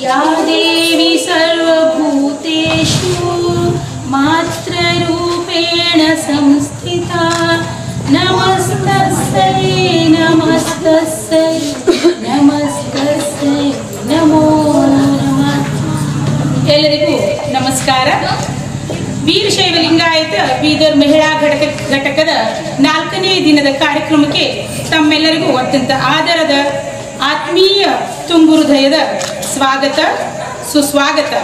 या देवी सर्वभूतेषु मात्ररूपेण संस्थिता नमस्तस्यै नमस्तस्यै नमस्तस्यै नमो नमः ಎಲ್ಲರಿಗೂ ನಮಸ್ಕಾರ ವೀರಶೈವ ಲಿಂಗಾಯತ ಬೀದರ್ ಮಹಿಳಾ ಘಟಕ ಘಟಕದ ನಾಲ್ಕನೇ ದಿನದ ಕಾರ್ಯಕ್ರಮಕ್ಕೆ ತಮ್ಮೆಲ್ಲರಿಗೂ ಅತ್ಯಂತ ಆದರದ ಆತ್ಮೀಯ ತುಂಬು ಹೃದಯದ ಸ್ವಾಗತ ಸುಸ್ವಾಗತ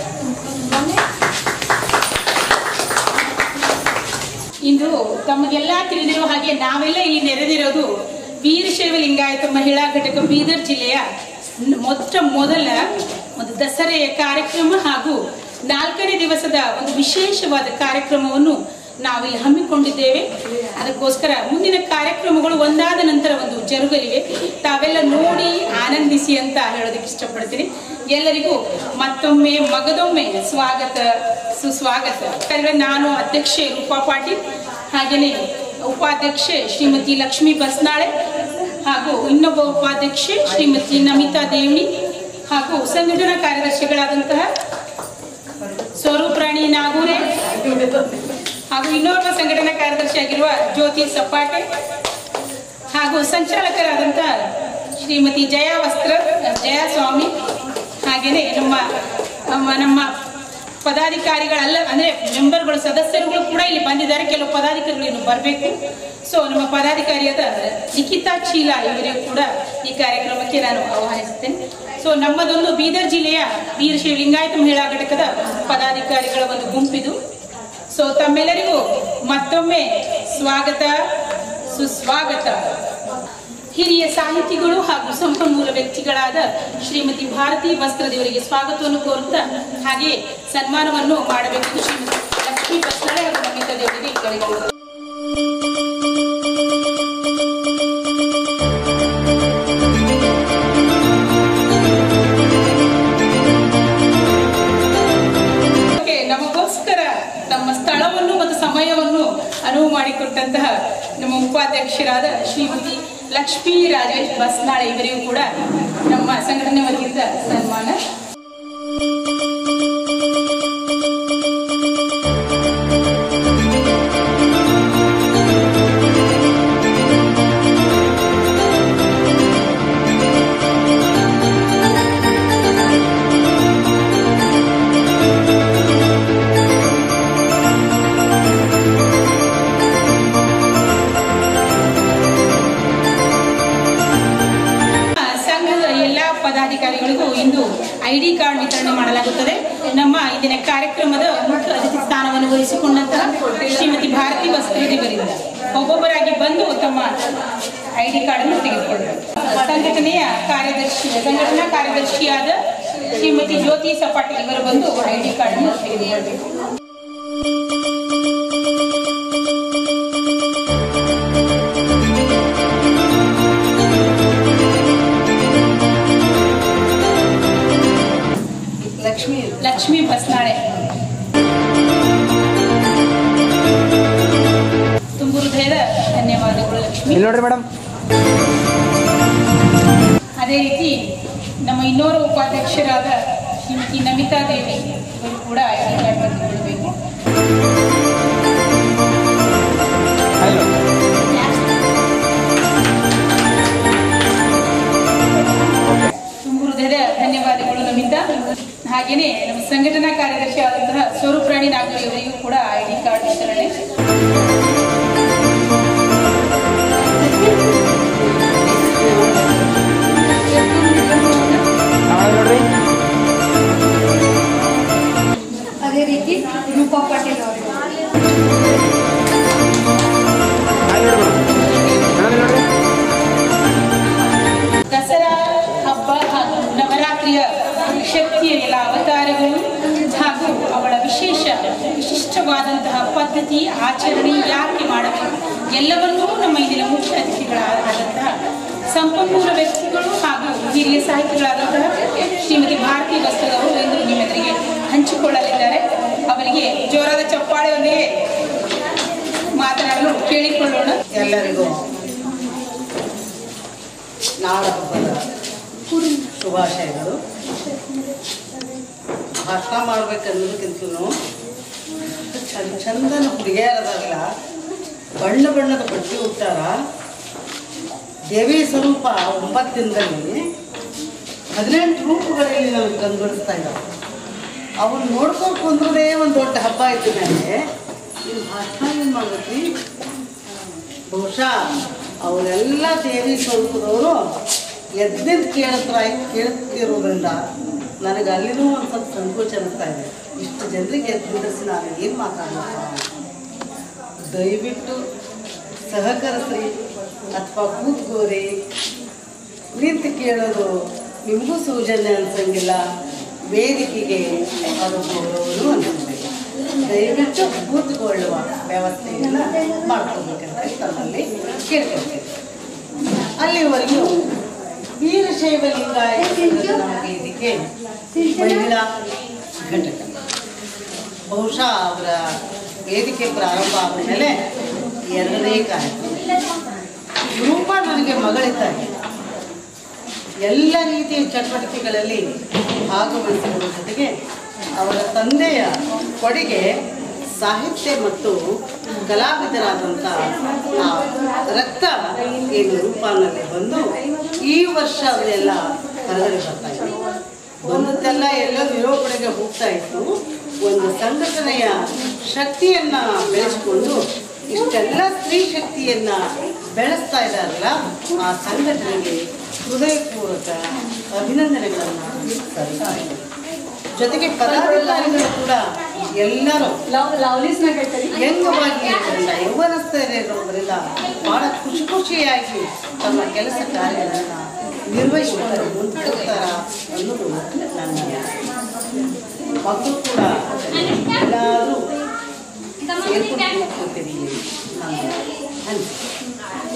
ಇಂದು ತಮಗೆಲ್ಲ ತಿಳಿದಿರುವ ಹಾಗೆ ನಾವೆಲ್ಲ ಇಲ್ಲಿ ನೆರೆದಿರೋದು ವೀರಶೈವ ಲಿಂಗಾಯತ ಮಹಿಳಾ ಘಟಕ ಬೀದರ್ ಜಿಲ್ಲೆಯ ನ- ಮೊಟ್ಟ ಮೊದಲ ಒಂದು ದಸರೆಯ ಕಾರ್ಯಕ್ರಮ ಹಾಗೂ ನಾಲ್ಕನೇ ದಿವಸದ ಒಂದು ವಿಶೇಷವಾದ ಕಾರ್ಯಕ್ರಮವನ್ನು ನಾವಿಲ್ಲಿ ಹಮ್ಮಿಕೊಂಡಿದ್ದೇವೆ ಅದಕ್ಕೋಸ್ಕರ ಮುಂದಿನ ಕಾರ್ಯಕ್ರಮಗಳು ಒಂದಾದ ನಂತರ ಒಂದು ಜರುಗಲಿವೆ ತಾವೆಲ್ಲ ನೋಡಿ ಆನಂದಿಸಿ ಅಂತ ಹೇಳೋದಕ್ಕೆ ಇಷ್ಟಪಡ್ತೀನಿ ಎಲ್ಲರಿಗೂ ಮತ್ತೊಮ್ಮೆ ಮಗದೊಮ್ಮೆ ಸ್ವಾಗತ ಸುಸ್ವಾಗತ ಯಾಕಂದ್ರೆ ನಾನು ಅಧ್ಯಕ್ಷೆ ರೂಪಾ ಪಾಟೀಲ್ ಹಾಗೆಯೇ ಉಪಾಧ್ಯಕ್ಷೆ ಶ್ರೀಮತಿ ಲಕ್ಷ್ಮೀ ಬಸ್ನಾಳೆ ಹಾಗೂ ಇನ್ನೊಬ್ಬ ಉಪಾಧ್ಯಕ್ಷೆ ಶ್ರೀಮತಿ ನಮಿತಾ ದೇವಣಿ ಹಾಗೂ ಸಂಘಟನಾ ಕಾರ್ಯದರ್ಶಿಗಳಾದಂತಹ ಸ್ವರೂಪ್ರಾಣಿ ನಾಗೂರೆ ಹಾಗೂ ಇನ್ನೋರ್ವ ಸಂಘಟನಾ ಕಾರ್ಯದರ್ಶಿ ಆಗಿರುವ ಜ್ಯೋತಿ ಸಪಾಟೆ ಹಾಗೂ ಸಂಚಾಲಕರಾದಂಥ ಶ್ರೀಮತಿ ಜಯ ವಸ್ತ್ರ ಜಯ ಸ್ವಾಮಿ ಹಾಗೆಯೇ ನಮ್ಮ ನಮ್ಮ ನಮ್ಮ ಪದಾಧಿಕಾರಿಗಳಲ್ಲ ಅಂದ್ರೆ ಮೆಂಬರ್ಗಳು ಸದಸ್ಯರುಗಳು ಕೂಡ ಇಲ್ಲಿ ಬಂದಿದ್ದಾರೆ ಕೆಲವು ಪದಾಧಿಕಾರಿಗಳು ಇನ್ನು ಬರಬೇಕು ಸೊ ನಮ್ಮ ಪದಾಧಿಕಾರಿಯಾದ ನಿಖಿತಾ ಚೀಲ ಇವರಿಗೂ ಕೂಡ ಈ ಕಾರ್ಯಕ್ರಮಕ್ಕೆ ನಾನು ಆಹ್ವಾನಿಸುತ್ತೇನೆ ಸೊ ನಮ್ಮದೊಂದು ಬೀದರ್ ಜಿಲ್ಲೆಯ ವೀರಶೈವ ಲಿಂಗಾಯತ ಮಹಿಳಾ ಘಟಕದ ಪದಾಧಿಕಾರಿಗಳ ಒಂದು ಗುಂಪಿದು ಸೊ ತಮ್ಮೆಲ್ಲರಿಗೂ ಮತ್ತೊಮ್ಮೆ ಸ್ವಾಗತ ಸುಸ್ವಾಗತ ಹಿರಿಯ ಸಾಹಿತಿಗಳು ಹಾಗೂ ಸಂಪನ್ಮೂಲ ವ್ಯಕ್ತಿಗಳಾದ ಶ್ರೀಮತಿ ಭಾರತಿ ವಸ್ತ್ರದೇವರಿಗೆ ಸ್ವಾಗತವನ್ನು ಕೋರುತ್ತಾ ಹಾಗೆ ಸನ್ಮಾನವನ್ನು ಮಾಡಬೇಕು ಶ್ರೀಮತಿ ಲಕ್ಷ್ಮೀ ಬಸ್ನಾಳೆ ಹಾಗೂ ನಮಿತಾ ದೇವರಿಗೆ ಕೇಳಿಕೊಳ್ಳುತ್ತೇನೆ ಓಕೆ, ನಮಗೋಸ್ಕರ ನಮ್ಮ ಸ್ಥಳವನ್ನು ಮತ್ತು ಸಮಯವನ್ನು ಅನುವು ಮಾಡಿಕೊಟ್ಟಂತಹ ನಮ್ಮ ಉಪಾಧ್ಯಕ್ಷರಾದ ಶ್ರೀಮತಿ ಲಕ್ಷ್ಮೀ ರಾಜೇಶ್ ಬಸ್ನಾಳೆ ಇವರಿಗೂ ಕೂಡ ನಮ್ಮ ಸಂಘಟನೆ ವತಿಯಿಂದ ಸನ್ಮಾನ ಸಂಘದ ಎಲ್ಲ ಪದಾಧಿಕಾರಿಗಳಿಗೂ ಇಂದು ಐ ಡಿ ಕಾರ್ಡ್ ವಿತರಣೆ ಮಾಡಲಾಗುತ್ತದೆ ನಮ್ಮ ಇಂದಿನ ಕಾರ್ಯಕ್ರಮದ ಮುಖ್ಯ ಅತಿಥಿ ಸ್ಥಾನವನ್ನು ವಹಿಸಿಕೊಂಡಂತಹ ಶ್ರೀಮತಿ ಭಾರತಿ ವಸ್ತ್ರದೇವರಿಂದ ಒಬ್ಬೊಬ್ಬರಾಗಿ ಬಂದು ತಮ್ಮ ಐ ಡಿ ಕಾರ್ಡ್ ಅನ್ನು ತೆಗೆದುಕೊಳ್ಳಬೇಕು ಸಂಘಟನೆಯ ಕಾರ್ಯದರ್ಶಿ ಸಂಘಟನಾ ಕಾರ್ಯದರ್ಶಿಯಾದ ಶ್ರೀಮತಿ ಜ್ಯೋತಿ ಸಪಾಟಿ ಇವರು ಬಂದು ಐ ಡಿ ಕಾರ್ಡ್ ಅನ್ನು ತೆಗೆದುಕೊಳ್ಳಬೇಕು ಲಕ್ಷ್ಮಿ ಲಕ್ಷ್ಮೀ ಬಸ್ನಾಳೆ ತುಂಬು ಹೃದಯದ ಧನ್ಯವಾದಗಳು ಲಕ್ಷ್ಮಿ ಇಲ್ಲಿ ನೋಡ್ರಿ ಮೇಡಮ್ ಅದೇ ರೀತಿ ನಮ್ಮ ಇನ್ನೋರು ಉಪಾಧ್ಯಕ್ಷರಾದ ಶ್ರೀಮತಿ ನಮಿತಾ ದೇವಿ ಇವರು ಕೂಡ ಐಡಿ ಕಾರ್ಡ್ ತೆಗೆದುಕೊಳ್ಳಬೇಕು ತುಂಬು ಹೃದಯದ ಧನ್ಯವಾದಗಳು ನಮಿತಾ ಹಾಗೇನೆ ನಮ್ಮ ಸಂಘಟನಾ ಕಾರ್ಯದರ್ಶಿ ಆದಂತಹ ಸ್ವರೂಪ್ರಾಣಿ ನಾಗರಿ ಅವರಿಗೂ ಕೂಡ ಐಡಿ ಕಾರ್ಡ್ ವಿತರಣೆ ನಾಳೆ ನೋಡ್ರಿ ಅದೇ ರೀತಿ ರೂಪಾ ಪಾಟೀಲ್ ಅವರು ನಾಳೆ ನೋಡ್ರಿ ನಾಳೆ ನೋಡ್ರಿ ದಸರಾ ಹಬ್ಬ ಹಾಗೂ ನವರಾತ್ರಿಯ ಶಕ್ತಿಯ ಎಲ್ಲ ಅವತಾರಗಳು ಹಾಗೂ ಅವಳ ವಿಶೇಷ ವಿಶಿಷ್ಟವಾದಂತಹ ಪದ್ಧತಿ ಆಚರಣೆ ಯಾಕೆ ಮಾಡಬೇಕು ಎಲ್ಲವನ್ನೂ ನಮ್ಮ ಇಂದಿನ ಮುಖ್ಯ ಅತಿಥಿಗಳಾದಂತಹ ಸಂಪನ್ಮೂಲ ವ್ಯಕ್ತಿಗಳು ಹಾಗೂ ಹಿರಿಯ ಸಾಹಿತಿಗಳಾದಂತಹ ಶ್ರೀಮತಿ ಭಾರತಿ ವಸ್ತುದವರು ಎಂದು ನಿಮ್ಮೆದುರಿಗೆ ಹಂಚಿಕೊಳ್ಳಲಿದ್ದಾರೆ ಅವರಿಗೆ ಜೋರಾದ ಚಪ್ಪಾಳೆಯೊಂದಿಗೆ ಮಾತನಾಡಲು ಕೇಳಿಕೊಳ್ಳೋಣ ಎಲ್ಲರಿಗೂ ನಾಡ ಹಬ್ಬದ ಶುಭಾಶಯಗಳು ಭಾಷಣ ಮಾಡ್ಬೇಕನ್ನೋದಕ್ಕಿಂತಲೂ ಚಂದ ಚಂದನ ಹುಡುಗಿಯರದಾಗಲ್ಲ ಬಣ್ಣ ಬಣ್ಣದ ಬಟ್ಟೆ ಉಟ್ಟಾರ ದೇವಿ ಸ್ವರೂಪ ಒಂಬತ್ತು ದಿನದಲ್ಲಿ ಹದಿನೆಂಟು ರೂಪಗಳಲ್ಲಿ ನಮಗೆ ಕಂಡುಬಿಡಿಸ್ತಾ ಇದ್ದಾವೆ ಅವನ್ನ ನೋಡ್ಕೊಂಡು ಕುಂದ್ರದೇ ಒಂದು ದೊಡ್ಡ ಹಬ್ಬ ಆಯ್ತು ನನಗೆ ನೀವು ಭಾಷಣ ಏನು ಮಾಡ್ಬೇಕು ಬಹುಶಃ ಅವರೆಲ್ಲ ದೇವಿ ಸ್ವರೂಪದವರು ಎದ್ದಿದ್ದು ಕೇಳಿದ್ರ ಕೇಳ್ತಿರೋದ್ರಿಂದ ನನಗೆ ಅಲ್ಲಿನೂ ಒಂದು ಸ್ವಲ್ಪ ಸಂಕೋಚ ಅನಿಸ್ತಾ ಇದೆ ಇಷ್ಟು ಜನರಿಗೆ ಎದ್ದು ನಿಂದ್ರಿಸಿ ನಾನು ಏನು ಮಾತಾಡಬೇಕು ದಯವಿಟ್ಟು ಸಹಕರಿಸ್ರಿ ಅಥವಾ ಕೂತ್ಕೋರಿ ನಿಂತು ಕೇಳೋದು ನಿಮಗೂ ಸೌಜನ್ಯ ಅನ್ಸಂಗಿಲ್ಲ ವೇದಿಕೆಗೆ ಅದು ಗೌರವನು ಅನಿಸ್ತದೆ ದಯವಿಟ್ಟು ಕೂತ್ಕೊಳ್ಳುವ ವ್ಯವಸ್ಥೆಯನ್ನು ಮಾಡ್ಕೋಬೇಕಂತ ತಮ್ಮಲ್ಲಿ ಕೇಳ್ಕೊಳ್ತೇನೆ ಅಲ್ಲಿವರೆಗೂ ವೀರಶೈವ ಲಿಂಗಾಯತ ಸಂಘದ ನಮ್ಮ ವೇದಿಕೆ ಮಹಿಳಾ ಘಟಕ ಬಹುಶಃ ಅವರ ವೇದಿಕೆ ಪ್ರಾರಂಭ ಆದ ಮೇಲೆ ಎರಡನೇ ಕಾರ್ಯಕ್ರಮ ರೂಪ ನನಗೆ ಮಗಳಿದ್ದಾರೆ ಎಲ್ಲ ರೀತಿಯ ಚಟುವಟಿಕೆಗಳಲ್ಲಿ ಭಾಗವಹಿಸುವ ಜೊತೆಗೆ ಅವರ ತಂದೆಯ ಕೊಡುಗೆ ಸಾಹಿತ್ಯ ಮತ್ತು ಕಲಾವಿದರಾದಂಥ ಆ ರಕ್ತ ಏನು ರೂಪನಲ್ಲಿ ಬಂದು ಈ ವರ್ಷ ಅದೆಲ್ಲ ಹೊರಗಡೆ ಬರ್ತಾ ಇದೆ ಬಂದದ್ದೆಲ್ಲ ಎಲ್ಲ ನಿರೂಪಣೆಗೆ ಹೋಗ್ತಾ ಇತ್ತು ಒಂದು ಸಂಘಟನೆಯ ಶಕ್ತಿಯನ್ನ ಬೆಳೆಸಿಕೊಂಡು ಇಷ್ಟೆಲ್ಲ ಸ್ತ್ರೀ ಶಕ್ತಿಯನ್ನ ಬೆಳೆಸ್ತಾ ಇದ್ದಾರಲ್ಲ ಆ ಸಂಘಟನೆಗೆ ಹೃದಯಪೂರ್ವಕ ಅಭಿನಂದನೆಗಳನ್ನು ಸಲ್ಲಿಸ್ತಾ ಇದ್ದೀನಿ. ಜೊತೆಗೆ ಪದಾಧಿಕಾರಿಗಳು ಕೂಡ ಎಲ್ಲರೂ ವ್ಯಂಗ್ಯವಾಗಿ ಇರೋದ್ರಿಂದ ಯೌವನಸ್ಥರಿರೋದ್ರಿಂದ ಬಹಳ ಖುಷಿ ಖುಷಿಯಾಗಿ ತಮ್ಮ ಕೆಲಸ ಕಾರ್ಯಗಳನ್ನು ನಿರ್ವಹಿಸ್ಕೊಂಡು ಮುಂದುವರಿಸ್ತಾರ ಅನ್ನೋದು ನನ್ನ ಮಕ್ಕಳು ಕೂಡ ಎಲ್ಲರೂ ಸೇರ್ಕೊಂಡು ಹೋಗ್ತೀರಿ ನನ್ನ ಅನಿಸಿಕೆ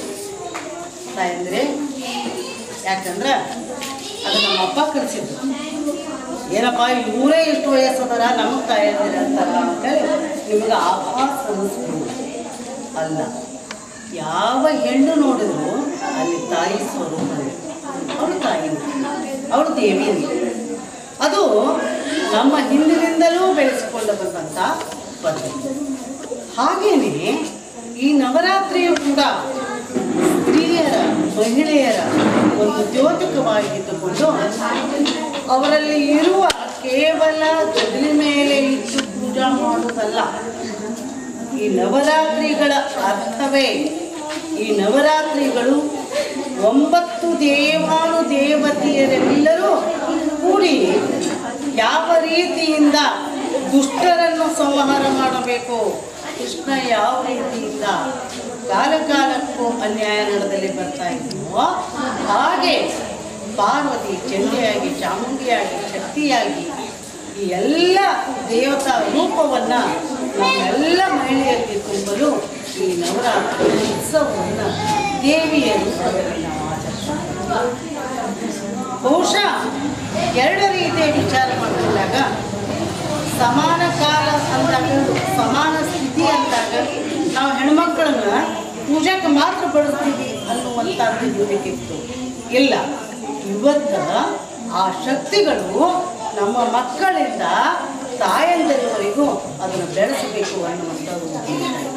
ತಾಯಂದ್ರೆ ಯಾಕಂದ್ರೆ ಅದು ನಮ್ಮ ಅಪ್ಪ ಕಲಿಸಿದ್ರು ಏನಪ್ಪ ಇವರೇ ಇಷ್ಟು ವಯಸ್ಸದಾರ ನಮಗೆ ತಾಯಂದಿರ ಅಂತಾರ ಅಂತೇಳಿ ನಿಮಗೆ ಆಭಾಸ ಅನ್ನಿಸ್ಬೋದು ಅಲ್ಲ ಯಾವ ಹೆಣ್ಣು ನೋಡಿದ್ರು ಅಲ್ಲಿ ತಾಯಿ ಸ್ವರೂಪ ಅವಳು ತಾಯಿ ಅವಳು ದೇವಿ ಅಂತ. ಅದು ನಮ್ಮ ಹಿಂದಿನಿಂದಲೂ ಬೆಳೆಸಿಕೊಂಡು ಬಂದಂಥ ಪದ್ಧತಿ ಹಾಗೇನೆ ಈ ನವರಾತ್ರಿಯು ಕೂಡ ಸ್ತ್ರೀಯರ ಮಹಿಳೆಯರ ಒಂದು ದ್ಯೋತಕವಾಗಿದ್ದುಕೊಂಡು ಅವರಲ್ಲಿ ಇರುವ ಕೇವಲ ಜಗಲಿ ಮೇಲೆ ಇಟ್ಟು ಪೂಜಾ ಮಾಡುವುದಲ್ಲ ಈ ನವರಾತ್ರಿಗಳ ಅರ್ಥವೇ ಈ ನವರಾತ್ರಿಗಳು ಒಂಬತ್ತು ದೇವಾನು ದೇವತೆಯರೆಲ್ಲರೂ ಕೂಡಿ ಯಾವ ರೀತಿಯಿಂದ ದುಷ್ಟರನ್ನು ಸಂಹಾರ ಮಾಡಬೇಕು ಕೃಷ್ಣ ಯಾವ ರೀತಿಯಿಂದ ಕಾಲ ಕಾಲಕ್ಕೂ ಅನ್ಯಾಯ ನಡೆದಲ್ಲಿ ಬರ್ತಾ ಇದ್ವೋ ಹಾಗೆ ಪಾರ್ವತಿ ಚಂಡಿಯಾಗಿ ಚಾಮುಂಡಿಯಾಗಿ ಶಕ್ತಿಯಾಗಿ ಈ ಎಲ್ಲ ದೇವತಾ ರೂಪವನ್ನು ನಮ್ಮೆಲ್ಲ ಮಹಿಳೆಯರಿಗೆ ತುಂಬಲು ಈ ನವರಾತ್ರಿ ಉತ್ಸವವನ್ನು ದೇವಿಯ ರೂಪದಲ್ಲಿ ನಾವು ಆಚರಿಸ್ತೀವಿ ಬಹುಶಃ ಎರಡು ರೀತಿಯ ವಿಚಾರ ಮಾಡಿಕೊಂಡಾಗ ಸಮಾನ ಕಾಲ ಅಂದಾಗ ಸಮಾನ ಸ್ಥಿತಿ ಅಂದಾಗ ನಾವು ಹೆಣ್ಮಕ್ಳನ್ನ ಪೂಜೆಗೆ ಮಾತ್ರ ಬಳಸ್ತೀವಿ ಅನ್ನುವಂಥದ್ದು ಇರಬೇಕಿತ್ತು ಇಲ್ಲ ಇವತ್ತ ಆ ಶಕ್ತಿಗಳು ನಮ್ಮ ಮಕ್ಕಳಿಂದ ತಾಯಂದಿರವರೆಗೂ ಅದನ್ನು ಬೆಳೆಸಬೇಕು ಅನ್ನುವಂಥದ್ದು ಉದ್ದೇಶ ಇದೆ.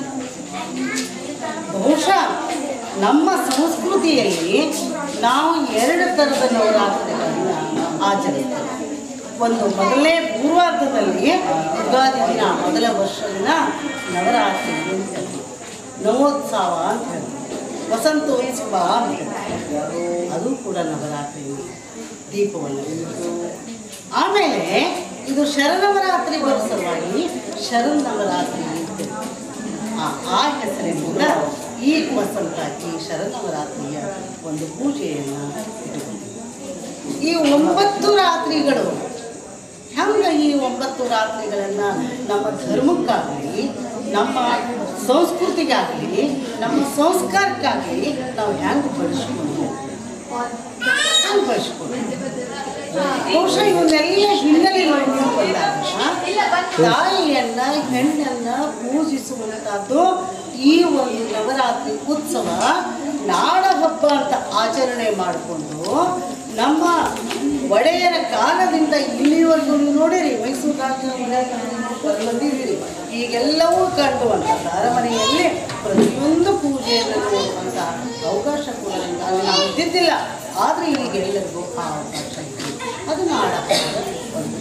ಬಹುಶಃ ನಮ್ಮ ಸಂಸ್ಕೃತಿಯಲ್ಲಿ ನಾವು ಎರಡು ಥರದ ನವರಾತ್ರಿಗಳನ್ನು ಆಚರಿಸ್ತೇವೆ ಒಂದು ಮೊದಲನೇ ಪೂರ್ವಾರ್ಧದಲ್ಲಿ ಯುಗಾದಿ ದಿನ ಮೊದಲ ವರ್ಷದಿನ ನವರಾತ್ರಿ ಅಂತ ಹೇಳ್ತೀವಿ. ನವೋತ್ಸವ ಅಂತ ಹೇಳ್ತೀವಿ ವಸಂತೋತ್ಸವ ಅಂತ ಹೇಳ್ತೀವಿ. ಅದು ಕೂಡ ನವರಾತ್ರಿ ದೀಪವನ್ನು ಇಟ್ಟು ಆಮೇಲೆ ಇದು ಶರನವರಾತ್ರಿ ಬರೋ ಸಲುವಾಗಿ ಶರನ್ನವರಾತ್ರಿ ಅಂತ ಆ ಆ ಹೆಸರಿನಿಂದ ಈ ವಸಂತ ಈ ಶರನ್ನವರಾತ್ರಿಯ ಒಂದು ಪೂಜೆಯನ್ನು ಇಟ್ಟುಕೊಂಡಿದ್ದೀವಿ. ಈ ಒಂಬತ್ತು ರಾತ್ರಿಗಳು ಹೆಂಗೆ ಈ ಒಂಬತ್ತು ರಾತ್ರಿಗಳನ್ನು ನಮ್ಮ ಧರ್ಮಕ್ಕಾಗಲಿ ನಮ್ಮ ಸಂಸ್ಕೃತಿಗಾಗಲಿ ನಮ್ಮ ಸಂಸ್ಕಾರಕ್ಕಾಗಲಿ ನಾವು ಹೆಂಗೆ ಬಳಸ್ಕೊಂಡು ಹೆಂಗೆ ಬಳಸ್ಕೊಂಡು ಬಹುಶಃ ಇವನ್ನೆಲ್ಲ ಹಿನ್ನೆಲೆ ನೋಡ್ಕೊಂಡು ಬಂದಾಗ ತಾಯಿಯನ್ನ ಹೆಣ್ಣನ್ನ ಪೂಜಿಸುವಂತಹದ್ದು ಈ ಒಂದು ನವರಾತ್ರಿ ಉತ್ಸವ ನಾಡ ಹಬ್ಬ ಅಂತ ಆಚರಣೆ ಮಾಡಿಕೊಂಡು ನಮ್ಮ ಒಡೆಯರ ಕಾಲದಿಂದ ಇಲ್ಲಿವರೆಗೂ ನೀವು ನೋಡಿರಿ ಮೈಸೂರು ರಾಜ್ಯ ಬಂದಿದ್ದೀರಿ ಈಗೆಲ್ಲವೂ ಕಂಡುವಂಥದ್ದು ಅರಮನೆಯಲ್ಲಿ ಪ್ರತಿಯೊಂದು ಪೂಜೆಯನ್ನು ನೋಡುವಂಥ ಅವಕಾಶ ಕೂಡ ನಮ್ಗೆ ಅಲ್ಲಿ ನಾವು ಇದ್ದಿದ್ದಿಲ್ಲ ಆದರೆ ಈಗ ಎಲ್ಲರಿಗೂ ಆ ಅವಕಾಶ ಇದೆ ಅದು ಮಾಡಬೇಕಾದ ಒಂದು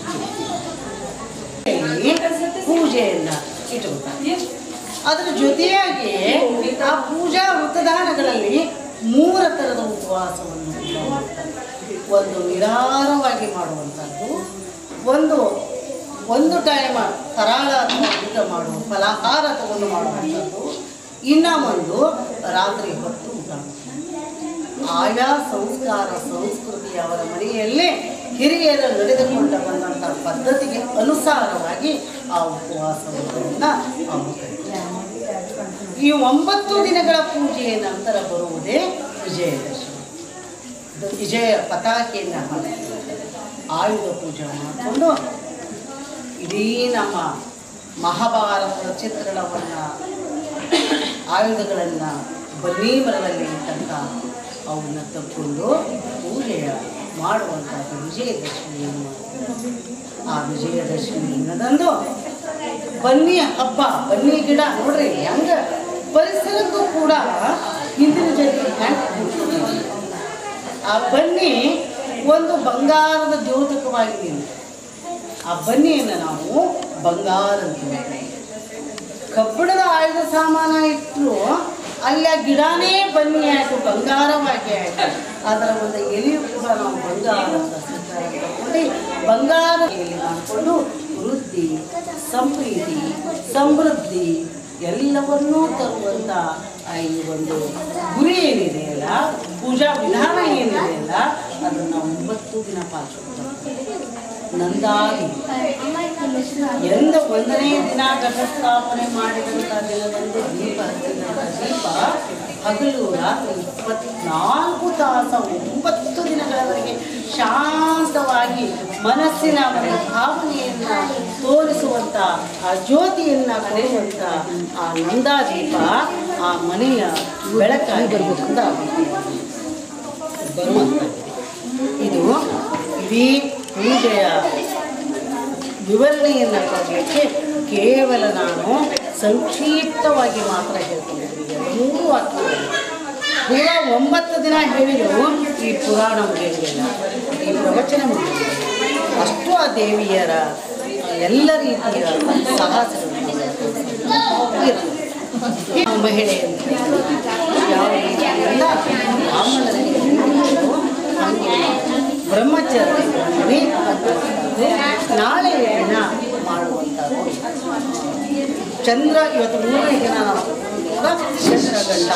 ಇಲ್ಲಿ ಪೂಜೆಯನ್ನು ಇಟ್ಕೊಳ್ತಾರೆ ಅದರ ಜೊತೆಯಾಗಿ ಆ ಪೂಜಾ ವೃತದಾನಗಳಲ್ಲಿ ಮೂರ ಥರದ ಉಪವಾಸವನ್ನು ಕೂಡ ಮಾಡ್ತಾರೆ. ಒಂದು ನಿರಾರವಾಗಿ ಮಾಡುವಂಥದ್ದು ಒಂದು ಒಂದು ಟೈಮ್ ಫರಾಳ ಅಥವಾ ಊಟ ಮಾಡುವ ಫಲಾಹಾರ ತಗೊಂಡು ಮಾಡುವಂಥದ್ದು ಇನ್ನು ಒಂದು ರಾತ್ರಿ ಹೊತ್ತು ಊಟ ಮಾಡುವಂಥದ್ದು. ಆಯಾ ಸಂಸ್ಕಾರ ಸಂಸ್ಕೃತಿ ಅವರ ಮನೆಯಲ್ಲೇ ಹಿರಿಯರು ನಡೆದುಕೊಂಡು ಬಂದಂಥ ಪದ್ಧತಿಗೆ ಅನುಸಾರವಾಗಿ ಆ ಉಪವಾಸವನ್ನು ಅವರು ಕೈಗೊಳ್ಳುತ್ತಾರೆ. ಈ ಒಂಬತ್ತು ದಿನಗಳ ಪೂಜೆಯ ನಂತರ ಬರುವುದೇ ವಿಜಯದಶಮಿ ಇದು ವಿಜಯ ಪತಾಕೆಯನ್ನು ಹಾಕಿ ಆಯುಧ ಪೂಜೆ ಮಾಡಿಕೊಂಡು ಇಡೀ ನಮ್ಮ ಮಹಾಭಾರತದ ಚಿತ್ರಣವನ್ನು ಆಯುಧಗಳನ್ನು ಬನ್ನಿ ಮರದಲ್ಲಿ ಇಟ್ಟಂಥ ಅವನ್ನ ತಕ್ಕೊಂಡು ಪೂಜೆಯ ಮಾಡುವಂಥದ್ದು ವಿಜಯದಶಮಿಯನ್ನು ಮಾಡ್ತಾರೆ. ಆ ವಿಜಯದಶಮಿ ದಿನದಂದು ಬನ್ನಿ ಹಬ್ಬ ಬನ್ನಿ ಗಿಡ ನೋಡ್ರಿ ಹೆಂಗ ಪರಿಸರಕ್ಕೂ ಕೂಡ ಹಿಂದಿನ ಜೊತೆ ಹೆಂಗೆ ಆ ಬನ್ನಿ ಒಂದು ಬಂಗಾರದ ದ್ಯೋತಕವಾಗಿ ನಿಂತು ಆ ಬನ್ನಿಯನ್ನು ನಾವು ಬಂಗಾರ ಅಂತ ಹೇಳ್ತೀವಿ. ಕಬ್ಬಿಣದ ಆಯುಧ ಸಾಮಾನ ಇಟ್ಟರು ಅಲ್ಲಿ ಆ ಗಿಡನೇ ಬನ್ನಿ ಆಯಿತು ಬಂಗಾರವಾಗಿ ಆಯಿತು ಅದರ ಒಂದು ಎಲೆಯು ಕೂಡ ನಾವು ಬಂಗಾರ ಅಂತ ಸ್ವೀಕಾರ ಮಾಡ್ಕೊಂಡು ಬಂಗಾರ ಎಲೆ ಮಾಡಿಕೊಂಡು ವೃದ್ಧಿ ಸಂಪ್ರೀತಿ ಸಮೃದ್ಧಿ ಎಲ್ಲವನ್ನೂ ತರುವಂಥ ಆ ಈ ಒಂದು ಗುರಿ ಏನಿದೆಯಲ್ಲ ಪೂಜಾ ವಿಧಾನ ಏನಿದೆಯಲ್ಲ ಅದನ್ನು ಒಂಬತ್ತು ದಿನ ಪಾಲಿಸ್ಕೊಳ್ತಾರೆ ನಂದಾದಿ ಎಂದ ಒಂದನೇ ದಿನ ಘಟಸ್ಥಾಪನೆ ಮಾಡಿದಂಥ ದಿನದಂದು ದೀಪ ಹಚ್ಚಿದಂಥ ದೀಪ ಹಗಲು ರಾತ್ರಿ ಇಪ್ಪತ್ನಾಲ್ಕು ತಾಸ ಒಂಬತ್ತು ದಿನಗಳವರೆಗೆ ಶಾಂತವಾಗಿ ಮನಸ್ಸಿನ ಒಂದು ಭಾವನೆಯನ್ನು ತೋರಿಸುವಂಥ ಆ ಜ್ಯೋತಿಯನ್ನು ಕೊಡುವಂಥ ಆ ನಂದಾದೀಪ ಆ ಮನೆಯ ಬೆಳಕಾಗಿ ಬರಬೇಕಂತ ಬರುವಂಥದ್ದು ಇದು ಇಡೀ ಪೂಜೆಯ ವಿವರಣೆಯನ್ನು ಕೊಡಲಿಕ್ಕೆ ಕೇವಲ ನಾನು ಸಂಕ್ಷಿಪ್ತವಾಗಿ ಮಾತ್ರ ಹೇಳ್ಕೊಂಡಿದ್ದೀನಿ ಮೂರು ವಾಕ್ಯಗಳು ಪೂರ ಒಂಬತ್ತು ದಿನ ಹೇಳಿದ್ರು ಈ ಪುರಾಣ ಮುಗಿಯಲಿಲ್ಲ ಈ ಪ್ರವಚನ ಮುಗಿಯಲಿಲ್ಲ ಅಷ್ಟು ಆ ದೇವಿಯರ ಎಲ್ಲ ರೀತಿಯ ಸಾಹಸಗಳನ್ನು ಇರ್ತದೆ ಈ ಮಹಿಳೆ ಅಂತ ಯಾವ ರೀತಿಯಿಂದ ಬ್ರಾಹ್ಮಣರಿಗೆ ಹೇಳಿದ್ರು, ಹಾಗೆ ಬ್ರಹ್ಮಚರ್ಯ ಮಾಡಿ ಅನ್ನುವಂಥದ್ದು ನಾಳೆ ದಿನ ಮಾಡುವಂಥದ್ದು ಚಂದ್ರ ಇವತ್ತು ಮೂರನೇ ದಿನ ನಾವು ಕೂಡ ಚಂದ್ರಗಂಡ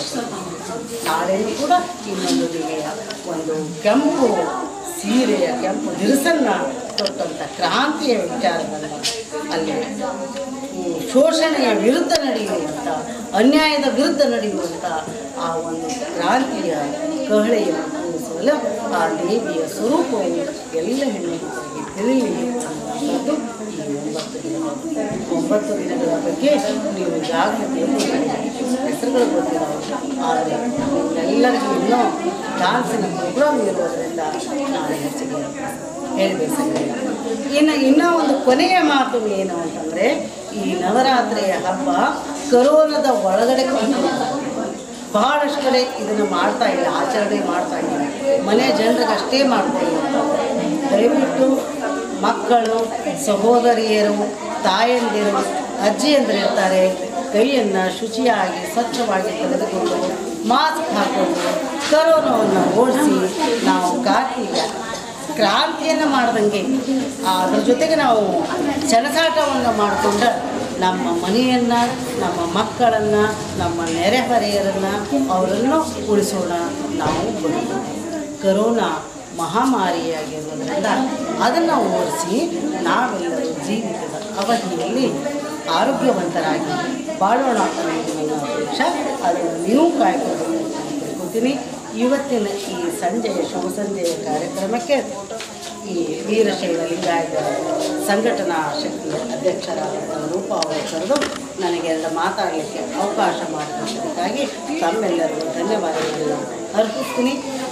ನಾಳೆಯೂ ಕೂಡ ಇನ್ನೊಂದು ದಿಗೆಯ ಒಂದು ಕೆಂಪು ಸೀರೆಯ ಕೆಂಪು ದಿರಿಸನ್ನು ತೊಟ್ಟಂಥ ಕ್ರಾಂತಿಯ ವಿಚಾರವನ್ನು ಅಲ್ಲಿ ಹ್ಮ್, ಶೋಷಣೆಯ ವಿರುದ್ಧ ನಡೆಯುವಂಥ ಅನ್ಯಾಯದ ವಿರುದ್ಧ ನಡೆಯುವಂಥ ಆ ಒಂದು ಕ್ರಾಂತಿಯ ಕಹಳೆಯನ್ನು ಕೂರಿಸಲು ಆ ದೇವಿಯ ಸ್ವರೂಪವು ಎಲ್ಲ ಹೆಣ್ಣುಮಕ್ಕಳಿಗೆ ತಿಳಿಯಲಿ ಅನ್ನುವಂಥದ್ದು ಈ ಒಂಬತ್ತು ದಿನಗಳು ಒಂಬತ್ತು ದಿನಗಳ ಬಗ್ಗೆ ನೀವು ಈಗಾಗಲೇ ಹೆಸರುಗಳು ಗೊತ್ತಿದ್ದಾವೆ ಆದರೆ ಎಲ್ಲರಿಗೂ ಇನ್ನೂ ಡಾನ್ಸಿನ ಪ್ರೋಗ್ರಾಮ್ ಇರೋದರಿಂದ ನಾನು ಹೆಚ್ಚಿಗೆ ಹೇಳಬೇಕಾಗಿಲ್ಲ ಇನ್ನು ಇನ್ನೂ ಒಂದು ಕೊನೆಯ ಮಾತು ಏನು ಅಂತಂದರೆ ಈ ನವರಾತ್ರಿಯ ಹಬ್ಬ ಕರೋನದ ಒಳಗಡೆ ಕೊಂಡು ಬಹಳಷ್ಟು ಕಡೆ ಇದನ್ನು ಮಾಡ್ತಾ ಇಲ್ಲ ಆಚರಣೆ ಮಾಡ್ತಾ ಇಲ್ಲ ಮನೆ ಜನರಿಗೆ ಅಷ್ಟೇ ಮಾಡ್ಕೊಳ್ಳುವಂಥದ್ದು ದಯವಿಟ್ಟು ಮಕ್ಕಳು ಸಹೋದರಿಯರು ತಾಯಂದಿರು ಅಜ್ಜಿಯಂದಿರು ಇರ್ತಾರೆ ಕೈಯನ್ನು ಶುಚಿಯಾಗಿ ಸ್ವಚ್ಛವಾಗಿ ತೆಗೆದುಕೊಂಡು ಮಾಸ್ಕ್ ಹಾಕೊಂಡು ಕರೋನಾವನ್ನು ಓಡಿಸಿ ನಾವು ಕಾರ್ತಿಕ ಕ್ರಾಂತಿಯನ್ನು ಮಾಡ್ದಂಗೆ ಅದ್ರ ಜೊತೆಗೆ ನಾವು ಸೆಣಸಾಟವನ್ನು ಮಾಡಿಕೊಂಡು ನಮ್ಮ ಮನೆಯನ್ನು ನಮ್ಮ ಮಕ್ಕಳನ್ನು ನಮ್ಮ ನೆರೆಹೊರೆಯರನ್ನು ಅವರನ್ನು ಉಳಿಸೋಣ ನಾವು ಬರೋಣ ಕರೋನಾ ಮಹಾಮಾರಿಯಾಗಿರೋದ್ರಿಂದ ಅದನ್ನು ಓಡಿಸಿ ನಾವೆಲ್ಲರೂ ಜೀವಿತದ ಅವಧಿಯಲ್ಲಿ ಆರೋಗ್ಯವಂತರಾಗಿ ಬಾಳೋಣ ಅನ್ನೋದು ನನ್ನ ಅಪೇಕ್ಷ ಅದನ್ನು ನೀವು ಕಾಯ್ಕೊಂಡು ತಿಳ್ಕೊತೀನಿ ಇವತ್ತಿನ ಈ ಸಂಜೆಯ ಶುಭ ಸಂಜೆಯ ಕಾರ್ಯಕ್ರಮಕ್ಕೆ ಈ ವೀರಶೈವ ಲಿಂಗಾಯತ ಸಂಘಟನಾ ಶಕ್ತಿಯ ಅಧ್ಯಕ್ಷರಾದ ರೂಪ ಅವರು ಕರೆದು ನನಗೆ ಎರಡು ಮಾತಾಡಲಿಕ್ಕೆ ಅವಕಾಶ ಮಾಡಿದ್ದಕ್ಕಾಗಿ ತಮ್ಮೆಲ್ಲರಿಗೂ ಧನ್ಯವಾದಗಳನ್ನು ಅರ್ಪಿಸ್ತೀನಿ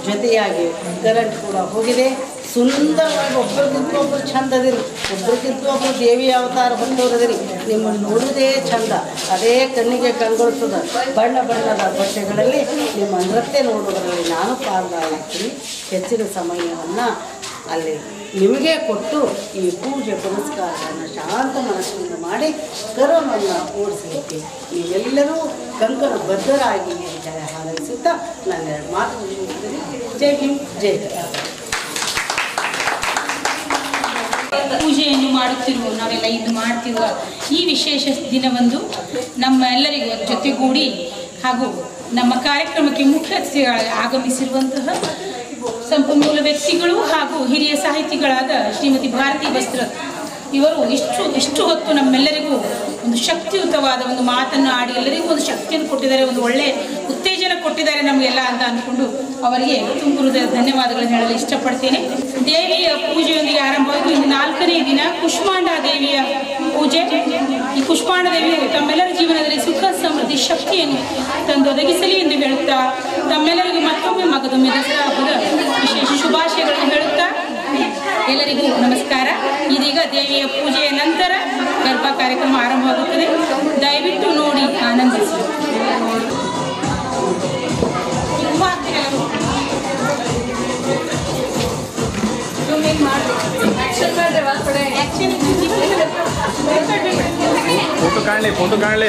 ಜೊತೆಯಾಗಿ ಕರೆಂಟ್ ಕೂಡ ಹೋಗಿದೆ ಸುಂದರವಾಗಿ ಒಬ್ಬರಿಗಿಂತ ಒಬ್ಬರು ಚಂದ ಅದಿರಿ ಒಬ್ರಿಗಿಂತ ಒಬ್ಬರು ದೇವಿ ಅವತಾರ ಬಂದವರದಿರಿ ನಿಮ್ಮನ್ನು ನೋಡುವುದೇ ಚಂದ ಅದೇ ಕಣ್ಣಿಗೆ ಕಂಗೊಳಿಸದ ಬಣ್ಣ ಬಣ್ಣದ ಬಟ್ಟೆಗಳಲ್ಲಿ ನಿಮ್ಮ ನೃತ್ಯ ನೋಡುವುದರಲ್ಲಿ ನಾನು ಪಾಲ್ಗೊಳ್ಳುತ್ತೀನಿ ಹೆಚ್ಚಿನ ಸಮಯವನ್ನು ಅಲ್ಲಿ ನಿಮಗೆ ಕೊಟ್ಟು ಈ ಪೂಜೆ ಪುರಸ್ಕಾರವನ್ನು ಶಾಂತ ಮನಸ್ಸಿನಿಂದ ಮಾಡಿ ಕರೋನನ್ನು ಓಡಿಸಲಿಕ್ಕೆ ನೀವೆಲ್ಲರೂ ಕಂಕಣ ಬದ್ಧರಾಗಿ ಜಯ ಹಾರೈಸುತ್ತಾ ನನ್ನ ಎರಡು ಮಾತು ಮುಗಿಸುತ್ತೀನಿ ಜೈ ಭೀಮ್ ಜೈ ಕರ್ನಾಟಕ ಪೂಜೆಯನ್ನು ಮಾಡುತ್ತಿರುವ ನಾವೆಲ್ಲ ಇದು ಮಾಡ್ತಿರುವ ಈ ವಿಶೇಷ ದಿನವಂದು ನಮ್ಮ ಎಲ್ಲರಿಗೂ ಜೊತೆಗೂಡಿ ಹಾಗೂ ನಮ್ಮ ಕಾರ್ಯಕ್ರಮಕ್ಕೆ ಮುಖ್ಯ ಅತಿಥಿಗಳಾಗಿ ಆಗಮಿಸಿರುವಂತಹ ಸಂಪನ್ಮೂಲ ವ್ಯಕ್ತಿಗಳು ಹಾಗೂ ಹಿರಿಯ ಸಾಹಿತಿಗಳಾದ ಶ್ರೀಮತಿ ಭಾರತಿ ವಸ್ತ್ರ ಇವರು ಇಷ್ಟು ಇಷ್ಟು ಹೊತ್ತು ನಮ್ಮೆಲ್ಲರಿಗೂ ಒಂದು ಶಕ್ತಿಯುತವಾದ ಒಂದು ಮಾತನ್ನು ಆಡಿ ಎಲ್ಲರಿಗೂ ಒಂದು ಶಕ್ತಿಯನ್ನು ಕೊಟ್ಟಿದ್ದಾರೆ ಒಂದು ಒಳ್ಳೆ ಉತ್ತೇಜನ ಕೊಟ್ಟಿದ್ದಾರೆ ನಮಗೆಲ್ಲ ಅಂತ ಅಂದ್ಕೊಂಡು ಅವರಿಗೆ ತುಂಬ ಹೃದಯ ಧನ್ಯವಾದಗಳನ್ನು ಹೇಳಲು ಇಷ್ಟಪಡ್ತೇನೆ ದೇವಿಯ ಪೂಜೆಯೊಂದಿಗೆ ಆರಂಭವಾಗಿ ಇಂದು ನಾಲ್ಕನೇ ದಿನ ಕುಷ್ಮಾಂಡ ದೇವಿಯ ಪೂಜೆ ಈ ಕುಷ್ಮಾಂಡ ದೇವಿಯು ತಮ್ಮೆಲ್ಲರ ಜೀವನದಲ್ಲಿ ಸುಖ ಸಮೃದ್ಧಿ ಶಕ್ತಿಯನ್ನು ತಂದು ಒದಗಿಸಲಿ ಎಂದು ಹೇಳುತ್ತಾ ತಮ್ಮೆಲ್ಲರಿಗೂ ಮತ್ತೊಮ್ಮೆ ಮಗದೊಮ್ಮೆ ದಸರಾ ಹಬ್ಬದ ವಿಶೇಷ ಶುಭಾಶಯಗಳನ್ನು ಹೇಳುತ್ತಾ ಎಲ್ಲರಿಗೂ ನಮಸ್ಕಾರ ಇದೀಗ ದೇವಿಯ ಪೂಜೆಯ ನಂತರ ಗರ್ಭ ಕಾರ್ಯಕ್ರಮ ಆರಂಭವಾಗುತ್ತದೆ ದಯವಿಟ್ಟು ನೋಡಿ ಆನಂದಿಸಿ ತುಂಬಾ ಆಗ್ತಿರಲ್ಲ. Action ಫೋಟೋ ಕಾಣಲಿ ಫೋಟೋ ಕಾಣಲಿ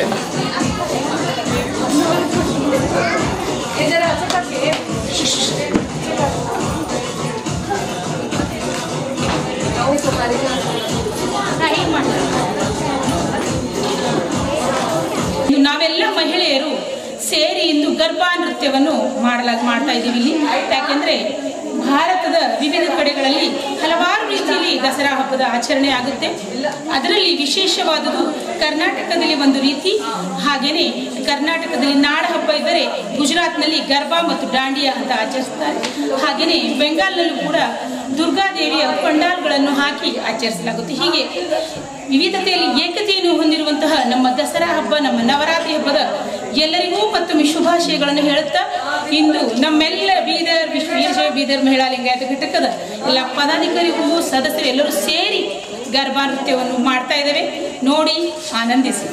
ಹಾ, ಹೀಗ್ ಮಾಡ್ತಾರೆ. ಇದು ನಾವೆಲ್ಲ ಮಹಿಳೆಯರು ಸೇರಿ ಇಂದು ಗರ್ಭಾ ನೃತ್ಯವನ್ನು ಮಾಡಲಾಗ ಮಾಡ್ತಾ ಇದ್ದೀವಿ ಇಲ್ಲಿ ಯಾಕೆಂದ್ರೆ ಭಾರತದ ವಿವಿಧ ಕಡೆಗಳಲ್ಲಿ ಹಲವಾರು ರೀತಿಯಲ್ಲಿ ದಸರಾ ಹಬ್ಬದ ಆಚರಣೆ ಆಗುತ್ತೆ ಅದರಲ್ಲಿ ವಿಶೇಷವಾದುದು ಕರ್ನಾಟಕದಲ್ಲಿ ಒಂದು ರೀತಿ ಹಾಗೇನೆ ಕರ್ನಾಟಕದಲ್ಲಿ ನಾಡ ಹಬ್ಬ ಇದ್ದರೆ ಗುಜರಾತ್ನಲ್ಲಿ ಗರ್ಭಾ ಮತ್ತು ದಾಂಡಿಯಾ ಅಂತ ಆಚರಿಸ್ತಾರೆ ಹಾಗೇನೆ ಬೆಂಗಾಲ್ನಲ್ಲೂ ಕೂಡ ದುರ್ಗಾದೇವಿಯ ಪಂಡಾಲ್ಗಳನ್ನು ಹಾಕಿ ಆಚರಿಸಲಾಗುತ್ತೆ ಹೀಗೆ ವಿವಿಧತೆಯಲ್ಲಿ ಏಕತೆಯನ್ನು ಹೊಂದಿರುವಂತಹ ನಮ್ಮ ದಸರಾ ಹಬ್ಬ ನಮ್ಮ ನವರಾತ್ರಿ ಹಬ್ಬದ ಎಲ್ಲರಿಗೂ ಮತ್ತೊಮ್ಮೆ ಶುಭಾಶಯಗಳನ್ನು ಹೇಳುತ್ತಾ ಇಂದು ನಮ್ಮೆಲ್ಲ ಬೀದರ್ ವಿಶ್ವ ವೀರಶೈವ ಬೀದರ್ ಮಹಿಳಾ ಲಿಂಗಾಯತ ಘಟಕದ ಎಲ್ಲ ಪದಾಧಿಕಾರಿಗಳು ಸದಸ್ಯರು ಎಲ್ಲರೂ ಸೇರಿ ಗರ್ಭಾ ನೃತ್ಯವನ್ನು ಮಾಡ್ತಾ ಇದ್ದೇವೆ ನೋಡಿ ಆನಂದಿಸಿ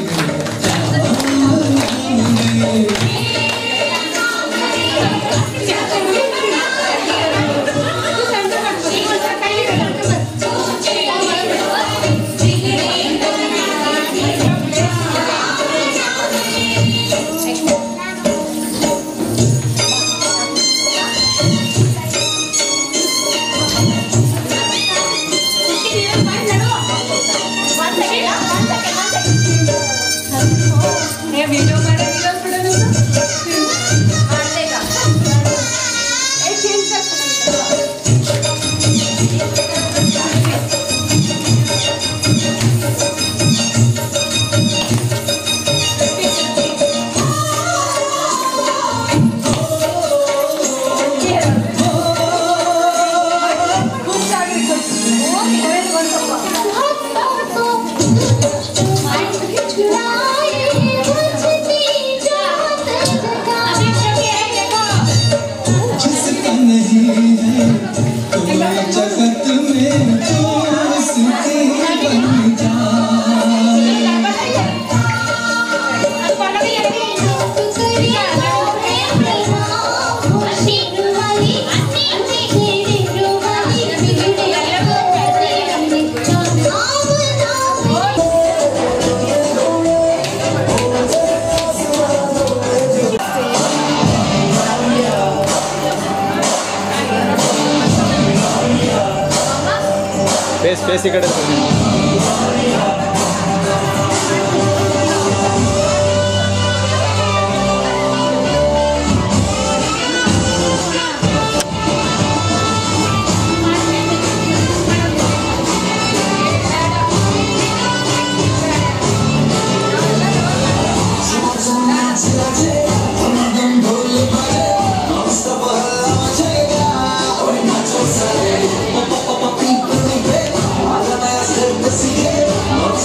जिसका नहीं है कोई जगत में जो उसकी बन जाए ಫೇಸ್ ಫೇಸ್ ಈ ಕಡೆ ತಗೊಳ್ಳಿ. People,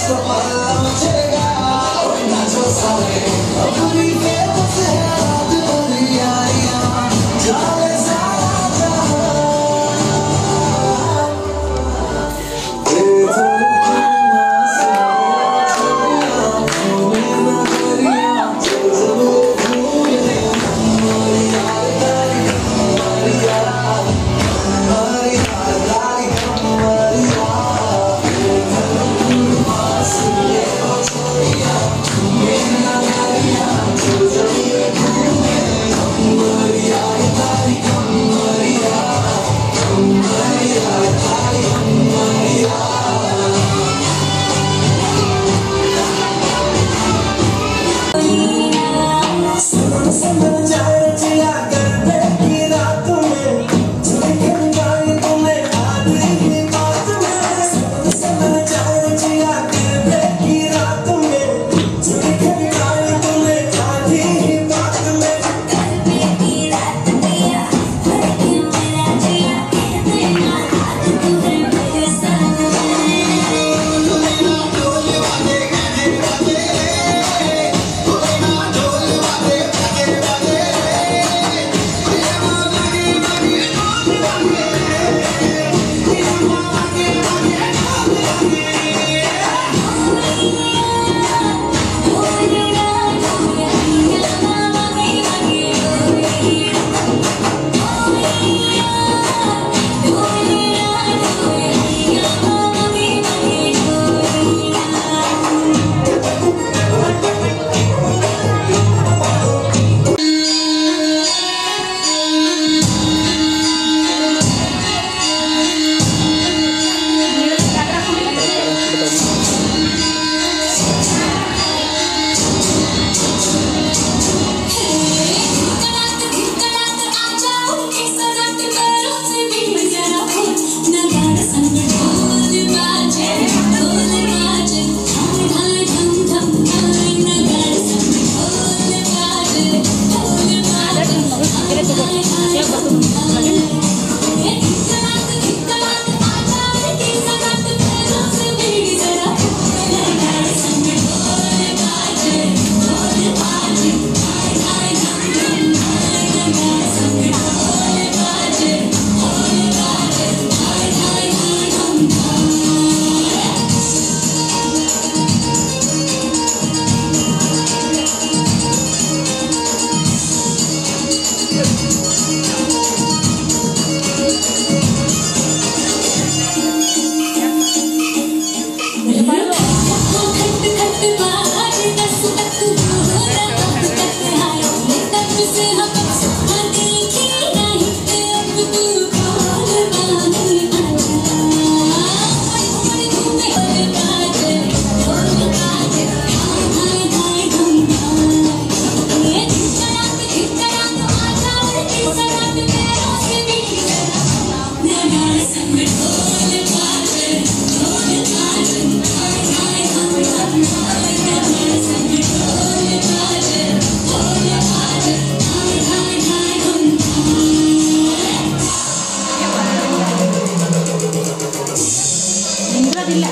ಮಾಡೋದಿಲ್ಲ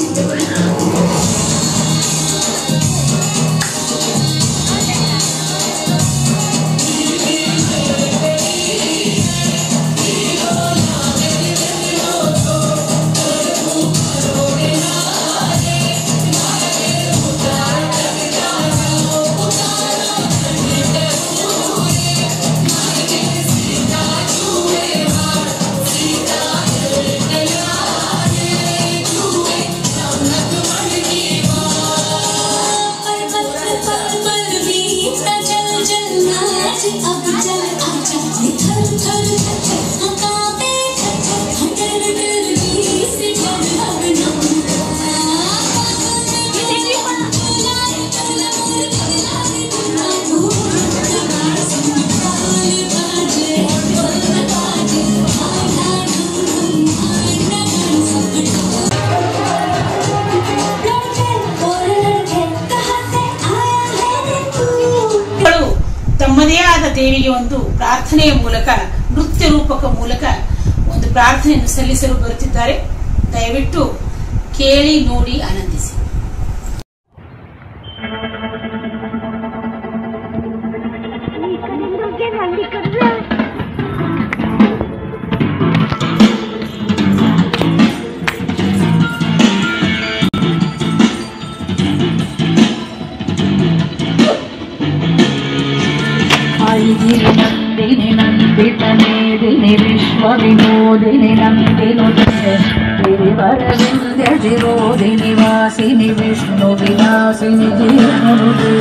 ಮಕ್ಕಳು ತಮ್ಮದೇ ಆದ ದೇವಿಗೆ ಒಂದು ಪ್ರಾರ್ಥನೆಯ ಮೂಲಕ ನೃತ್ಯ ರೂಪಕ ಮೂಲಕ ಒಂದು ಪ್ರಾರ್ಥನೆಯನ್ನು ಸಲ್ಲಿಸಲು ಬರುತ್ತಿದ್ದಾರೆ ದಯವಿಟ್ಟು ಕೇಳಿ ನೋಡಿ ಆನಂದಿಸಿ ಐಗಿರಿ ನಂದಿನಿ ನಂದಿತ ಮೇದಿನಿ ವಿಶ್ವ ವಿನೋದಿನಿ ನಂದಿನುತೆ ಗಿರಿವರವಿಂದ್ಯ ಶಿರೋದಿನಿ ವಾಸಿನಿ ವಿಷ್ಣು ವಿಲಾಸಿನಿ ಜೀವನುತೆ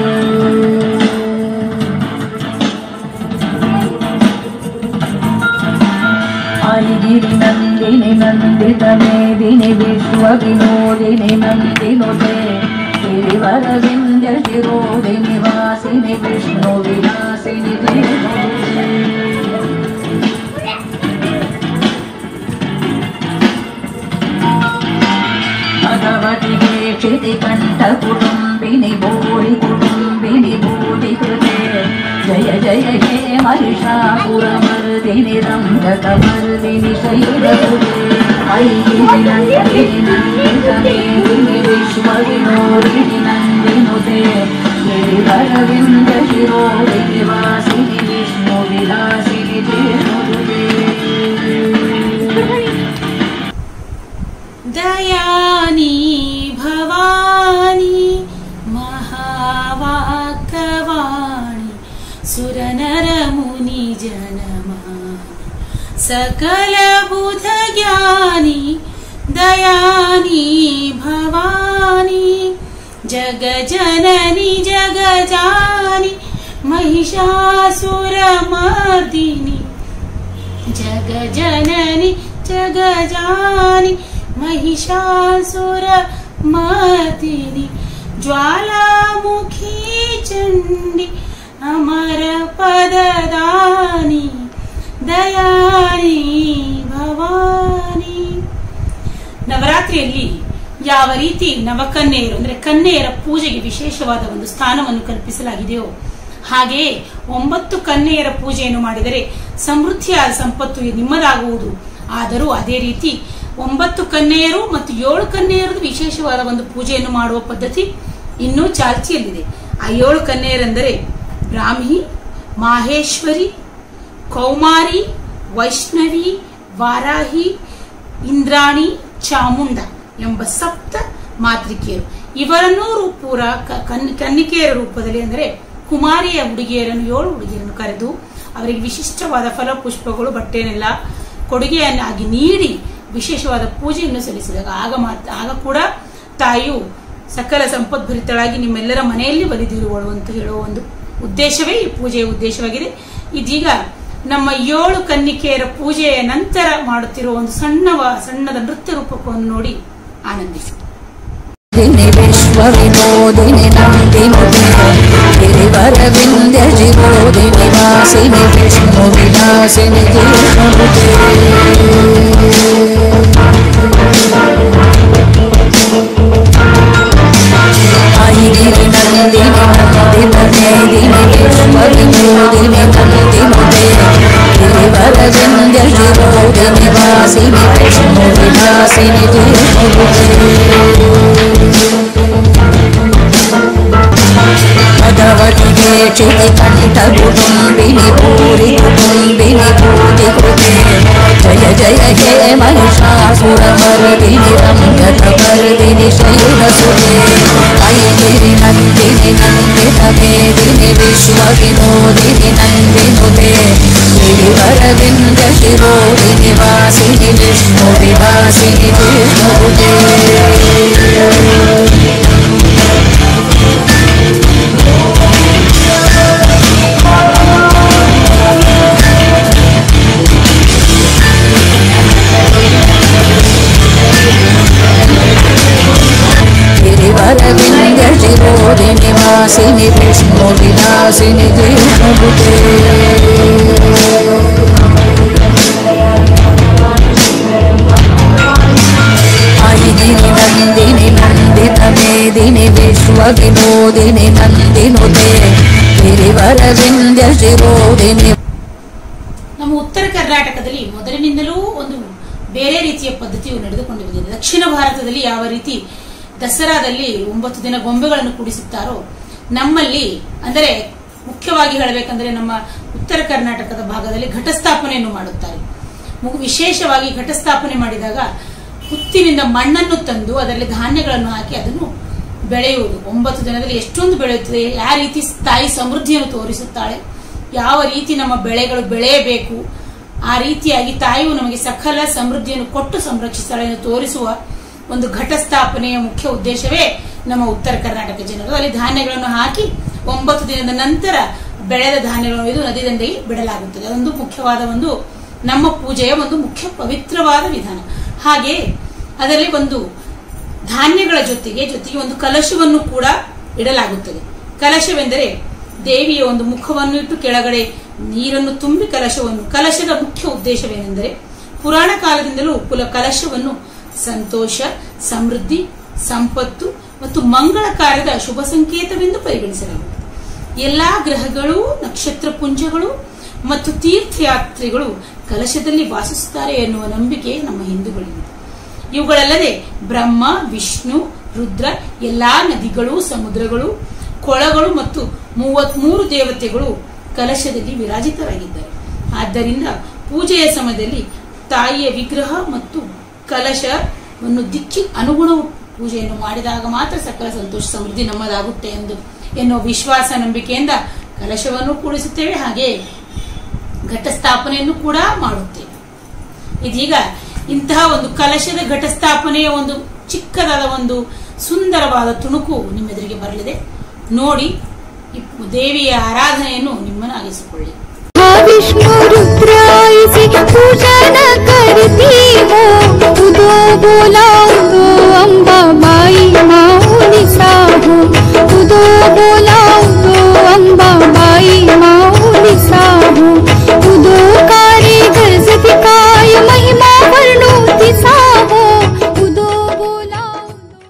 ಐಗಿರಿ ನಂದಿನಿ ನಂದಿತ ಮೇದಿನಿ ವಿಶ್ವ ವಿನೋದಿನಿ ನಂದಿನುತೆ ಗಿರಿವರವಿಂದ್ಯ ಶಿರೋದಿನಿ ವಾಸಿನಿ ವಿಷ್ಣು ವಿಲಾಸಿನಿ ಜೀವನುತೆ ಭಗವತಿಗೆ ಕ್ಷಿತಿಕಂಠ ಕುಟುಂಬಿನಿ ಭೂರಿ ಕುಟುಂಬಿನಿ ಭೂತಿ ಕೃತೆ ಜಯ ಜಯ ಹೇ ಮಹಿಷಾಪುರಮರ್ದಿನಿ ರಂಗಕಮರ್ದಿನಿ ಶೈಲಸುತೆ ಐಗಿರಿ ನಂದಿನಿ ನಂದಿತ ಮೇದಿನಿ ವಿಶ್ವ ವಿನೋದಿನಿ ನಂದಿನುತೆ ಗಿರಿವರವಿಂದ ಶಿರೋದಿನಿ ವಾಸಿನಿ ವಿಷ್ಣು ವಿಲಾಸಿನಿ ಜೇನುತೆ ದಯಾನಿ ಭವಾನಿ ಮಹಾವಾಕ್ಯವಾಣಿ ಸುರನರ ಮುನಿ ಜನಮಾನಿ ಸಕಲ ಬುಧ ಜ್ಞಾನಿ ದಯಾನಿ ಭವಾನಿ ಜಗ ಜನನಿ ಜಗ ಜಾನಿ ಮಹಿಷಾಸುರಮರ್ದಿನಿ ಜಗ ಜನನಿ ಜಗ ಜಾನಿ महिषासुर मर्दिनि ज्वालामुखी चण्डि अमर पददानि ದಯಾನಿ ಭವಾನಿ ನವರಾತ್ರಿಯಲ್ಲಿ ಯಾವ ರೀತಿ ನವಕನ್ಯೆಯರು ಅಂದ್ರೆ ಕನ್ಯೆಯರ ಪೂಜೆಗೆ ವಿಶೇಷವಾದ ಒಂದು ಸ್ಥಾನವನ್ನು ಕಲ್ಪಿಸಲಾಗಿದೆಯೋ ಹಾಗೆಯೇ ಒಂಬತ್ತು ಕನ್ಯೆಯರ ಪೂಜೆಯನ್ನು ಮಾಡಿದರೆ ಸಮೃದ್ಧಿಯಾದ ಸಂಪತ್ತು ನಿಮ್ಮದಾಗುವುದು ಆದರೂ ಅದೇ ರೀತಿ ಒಂಬತ್ತು ಕನ್ಯೆಯರು ಮತ್ತು ಏಳು ಕನ್ಯೆಯರದು ವಿಶೇಷವಾದ ಒಂದು ಪೂಜೆಯನ್ನು ಮಾಡುವ ಪದ್ಧತಿ ಇನ್ನೂ ಚಾಲ್ತಿಯಲ್ಲಿದೆ ಆ ಏಳು ಕನ್ಯೆಯರೆಂದರೆ ಬ್ರಾಹ್ಮಿ ಮಾಹೇಶ್ವರಿ ಕೌಮಾರಿ ವೈಷ್ಣವಿ ವಾರಾಹಿ ಇಂದ್ರಾಣಿ ಚಾಮುಂಡ ಎಂಬ ಸಪ್ತ ಮಾತೃಕೆಯರು ಇವರನ್ನೂ ರೂ- ಪೂರ ಕ- ಕನ್- ಕನ್ನಿಕೆಯರ ರೂಪದಲ್ಲಿ ಅಂದರೆ ಕುಮಾರಿಯ ಹುಡುಗಿಯರನ್ನು ಏಳು ಹುಡುಗಿಯರನ್ನು ಕರೆದು ಅವರಿಗೆ ವಿಶಿಷ್ಟವಾದ ಫಲಪುಷ್ಪಗಳು ಬಟ್ಟೆನೆಲ್ಲ ಕೊಡುಗೆಯನ್ನಾಗಿ ನೀಡಿ ವಿಶೇಷವಾದ ಪೂಜೆಯನ್ನು ಸಲ್ಲಿಸಿದಾಗ ಆಗ ಮಾತ್ರ ಆಗ ಕೂಡ ತಾಯಿಯು ಸಕಲ ಸಂಪದ್ಭರಿತಳಾಗಿ ನಿಮ್ಮೆಲ್ಲರ ಮನೆಯಲ್ಲಿ ಬಲಿದಿರುವಳು ಅಂತ ಹೇಳುವ ಒಂದು ಉದ್ದೇಶವೇ ಈ ಪೂಜೆಯ ಉದ್ದೇಶವಾಗಿದೆ ಇದೀಗ ನಮ್ಮ ಏಳು ಕನ್ನಿಕೆಯರ ಪೂಜೆಯ ನಂತರ ಮಾಡುತ್ತಿರುವ ಒಂದು ಸಣ್ಣವ ಸಣ್ಣದ ನೃತ್ಯ ರೂಪಕವನ್ನು ನೋಡಿ ಆನಂದಿಸಿ ದಿನಿ ವಿಶ್ವ ವಿನೋದಿನಿ ನಂದಿನುತೆ ಗಿರಿವರವಿಂದ್ಯ ಶಿರೋದಿನಿ ವಾಸಿನಿ ವಿಷ್ಣು ವಿಲಾಸಿನಿ ಜೀವನುತೆ ಐಗಿರಿ ನಂದಿನಿ ನಂದಿತ ಮೇದಿನಿ ವಿಶ್ವ ವಿನೋದಿನಿ ನಂದಿನುತೆ ಗಿರಿವರವಿಂದ್ಯ ಶಿರೋದಿನಿ निवासिनि विष्णु विलासिनि भगवति वेक्षिति कण्ठकुटुम्बिनि भूरि कुटुम्बिनि भूति कृते जय जय हे महिषासुरमर्दिनि रङ्गतवर्दिनि शैलसुते ऐगिरि नन्दिनि नन्दितमेदिनि विश्वविनोदिनि नन्दिनुते गिरिवरविन्द शिरोदिनि वासिनि विष्णुविवासिनि विष्णुते गिरिवरविन्द शिरोदिनि वासिनि विष्णुविलासिनि विष्णुते ऐगिरि नन्दिनि नन्दितमेदिनि विश्वविनोदिनि नन्दिनुते गिरिवरविन्द्य शिरोदिनि ನಮ್ಮ ಉತ್ತರ ಕರ್ನಾಟಕದಲ್ಲಿ ಮೊದಲಿನಿಂದಲೂ ಒಂದು ಬೇರೆ ರೀತಿಯ ಪದ್ಧತಿಯು ನಡೆದುಕೊಂಡು ಬಂದಿದೆ ದಕ್ಷಿಣ ಭಾರತದಲ್ಲಿ ಯಾವ ರೀತಿ ದಸರಾದಲ್ಲಿ ಒಂಬತ್ತು ದಿನ ಗೊಂಬೆಗಳನ್ನು ಕೂಡಿಸುತ್ತಾರೋ ನಮ್ಮಲ್ಲಿ ಅಂದರೆ ಮುಖ್ಯವಾಗಿ ಹೇಳಬೇಕಂದ್ರೆ ನಮ್ಮ ಉತ್ತರ ಕರ್ನಾಟಕದ ಭಾಗದಲ್ಲಿ ಘಟಸ್ಥಾಪನೆಯನ್ನು ಮಾಡುತ್ತಾರೆ ಮು- ವಿಶೇಷವಾಗಿ ಘಟಸ್ಥಾಪನೆ ಮಾಡಿದಾಗ ಹುತ್ತಿನಿಂದ ಮಣ್ಣನ್ನು ತಂದು ಅದರಲ್ಲಿ ಧಾನ್ಯಗಳನ್ನು ಹಾಕಿ ಅದನ್ನು ಬೆಳೆಯುವುದು ಒಂಬತ್ತು ದಿನದಲ್ಲಿ ಎಷ್ಟೊಂದು ಬೆಳೆಯುತ್ತದೆ ಯಾವ ರೀತಿ ತಾಯಿ ಸಮೃದ್ಧಿಯನ್ನು ತೋರಿಸುತ್ತಾಳೆ ಯಾವ ರೀತಿ ನಮ್ಮ ಬೆಳೆಗಳು ಬೆಳೆಯಬೇಕು ಆ ರೀತಿಯಾಗಿ ತಾಯಿಯು ನಮಗೆ ಸಕಲ ಸಮೃದ್ಧಿಯನ್ನು ಕೊಟ್ಟು ಸಂರಕ್ಷಿಸ್ತಾಳೆ ಎಂದು ತೋರಿಸುವ ಒಂದು ಘಟಸ್ಥಾಪನೆಯ ಮುಖ್ಯ ಉದ್ದೇಶವೇ ನಮ್ಮ ಉತ್ತರ ಕರ್ನಾಟಕ ಜನರು ಅಲ್ಲಿ ಧಾನ್ಯಗಳನ್ನು ಹಾಕಿ ಒಂಬತ್ತು ದಿನದ ನಂತರ ಬೆಳೆದ ಧಾನ್ಯಗಳನ್ನು ಒಯ್ದು ನದಿ ದಂಡೆಗೆ ಬಿಡಲಾಗುತ್ತದೆ ಅದೊಂದು ಮುಖ್ಯವಾದ ಒಂದು ನಮ್ಮ ಪೂಜೆಯ ಒಂದು ಮುಖ್ಯ ಪವಿತ್ರವಾದ ವಿಧಾನ ಹಾಗೆ ಅದರಲ್ಲಿ ಒಂದು ಧಾನ್ಯಗಳ ಜೊತೆಗೆ ಜೊತೆಗೆ ಒಂದು ಕಲಶವನ್ನು ಕೂಡ ಇಡಲಾಗುತ್ತದೆ ಕಲಶವೆಂದರೆ ದೇವಿಯ ಒಂದು ಮುಖವನ್ನು ಇಟ್ಟು ಕೆಳಗಡೆ ನೀರನ್ನು ತುಂಬಿ ಕಲಶವನ್ನು ಕಲಶದ ಮುಖ್ಯ ಉದ್ದೇಶವೇನೆಂದರೆ ಪುರಾಣ ಕಾಲದಿಂದಲೂ ಕುಲ ಕಲಶವನ್ನು ಸಂತೋಷ ಸಮೃದ್ಧಿ ಸಂಪತ್ತು ಮತ್ತು ಮಂಗಳ ಕಾರ್ಯದ ಶುಭ ಸಂಕೇತವೆಂದು ಪರಿಗಣಿಸಲಾಗುತ್ತದೆ ಎಲ್ಲಾ ಗ್ರಹಗಳು ನಕ್ಷತ್ರ ಪುಂಜಗಳು ಮತ್ತು ತೀರ್ಥಯಾತ್ರಿಗಳು ಕಲಶದಲ್ಲಿ ವಾಸಿಸುತ್ತಾರೆ ಎನ್ನುವ ನಂಬಿಕೆ ನಮ್ಮ ಹಿಂದೂಗಳಿಗಿದೆ ಇವುಗಳಲ್ಲದೆ ಬ್ರಹ್ಮ ವಿಷ್ಣು ರುದ್ರ ಎಲ್ಲಾ ನದಿಗಳು ಸಮುದ್ರಗಳು ಕೊಳಗಳು ಮತ್ತು ಮೂವತ್ಮೂರು ದೇವತೆಗಳು ಕಲಶದಲ್ಲಿ ವಿರಾಜಿತರಾಗಿದ್ದಾರೆ ಆದ್ದರಿಂದ ಪೂಜೆಯ ಸಮಯದಲ್ಲಿ ತಾಯಿಯ ವಿಗ್ರಹ ಮತ್ತು ಕಲಶವನ್ನು ದಿಕ್ಕಿ ಅನುಗುಣ ಪೂಜೆಯನ್ನು ಮಾಡಿದಾಗ ಮಾತ್ರ ಸಕಲ ಸಂತೋಷ ಸಮೃದ್ಧಿ ನಮ್ಮದಾಗುತ್ತೆ ಎಂದು ಎನ್ನುವ ವಿಶ್ವಾಸ ನಂಬಿಕೆಯಿಂದ ಕಲಶವನ್ನು ಕೂಡಿಸುತ್ತೇವೆ ಹಾಗೆ ಘಟಸ್ಥಾಪನೆಯನ್ನು ಕೂಡ ಮಾಡುತ್ತೇವೆ ಇದೀಗ ಇಂತಹ ಒಂದು ಕಲಶದ ಘಟಸ್ಥಾಪನೆಯ ಒಂದು ಚಿಕ್ಕದಾದ ಒಂದು ಸುಂದರವಾದ ತುಣುಕು ನಿಮ್ಮೆದುರಿಗೆ ಬರಲಿದೆ ನೋಡಿ ಈ ದೇವಿಯ ಆರಾಧನೆಯನ್ನು ನಿಮ್ಮನ್ನಾಗಿಸಿಕೊಳ್ಳಿ विष्णु रुद्रायसी पूजन करती हो उदो बोला उदो अम्बा बाई माऊली साहू उदो बोला उदो अम्बा बाई माऊली साहू उदो कारीगर सतिकाय महिमा वर्णोती साहू उदो बोला उदो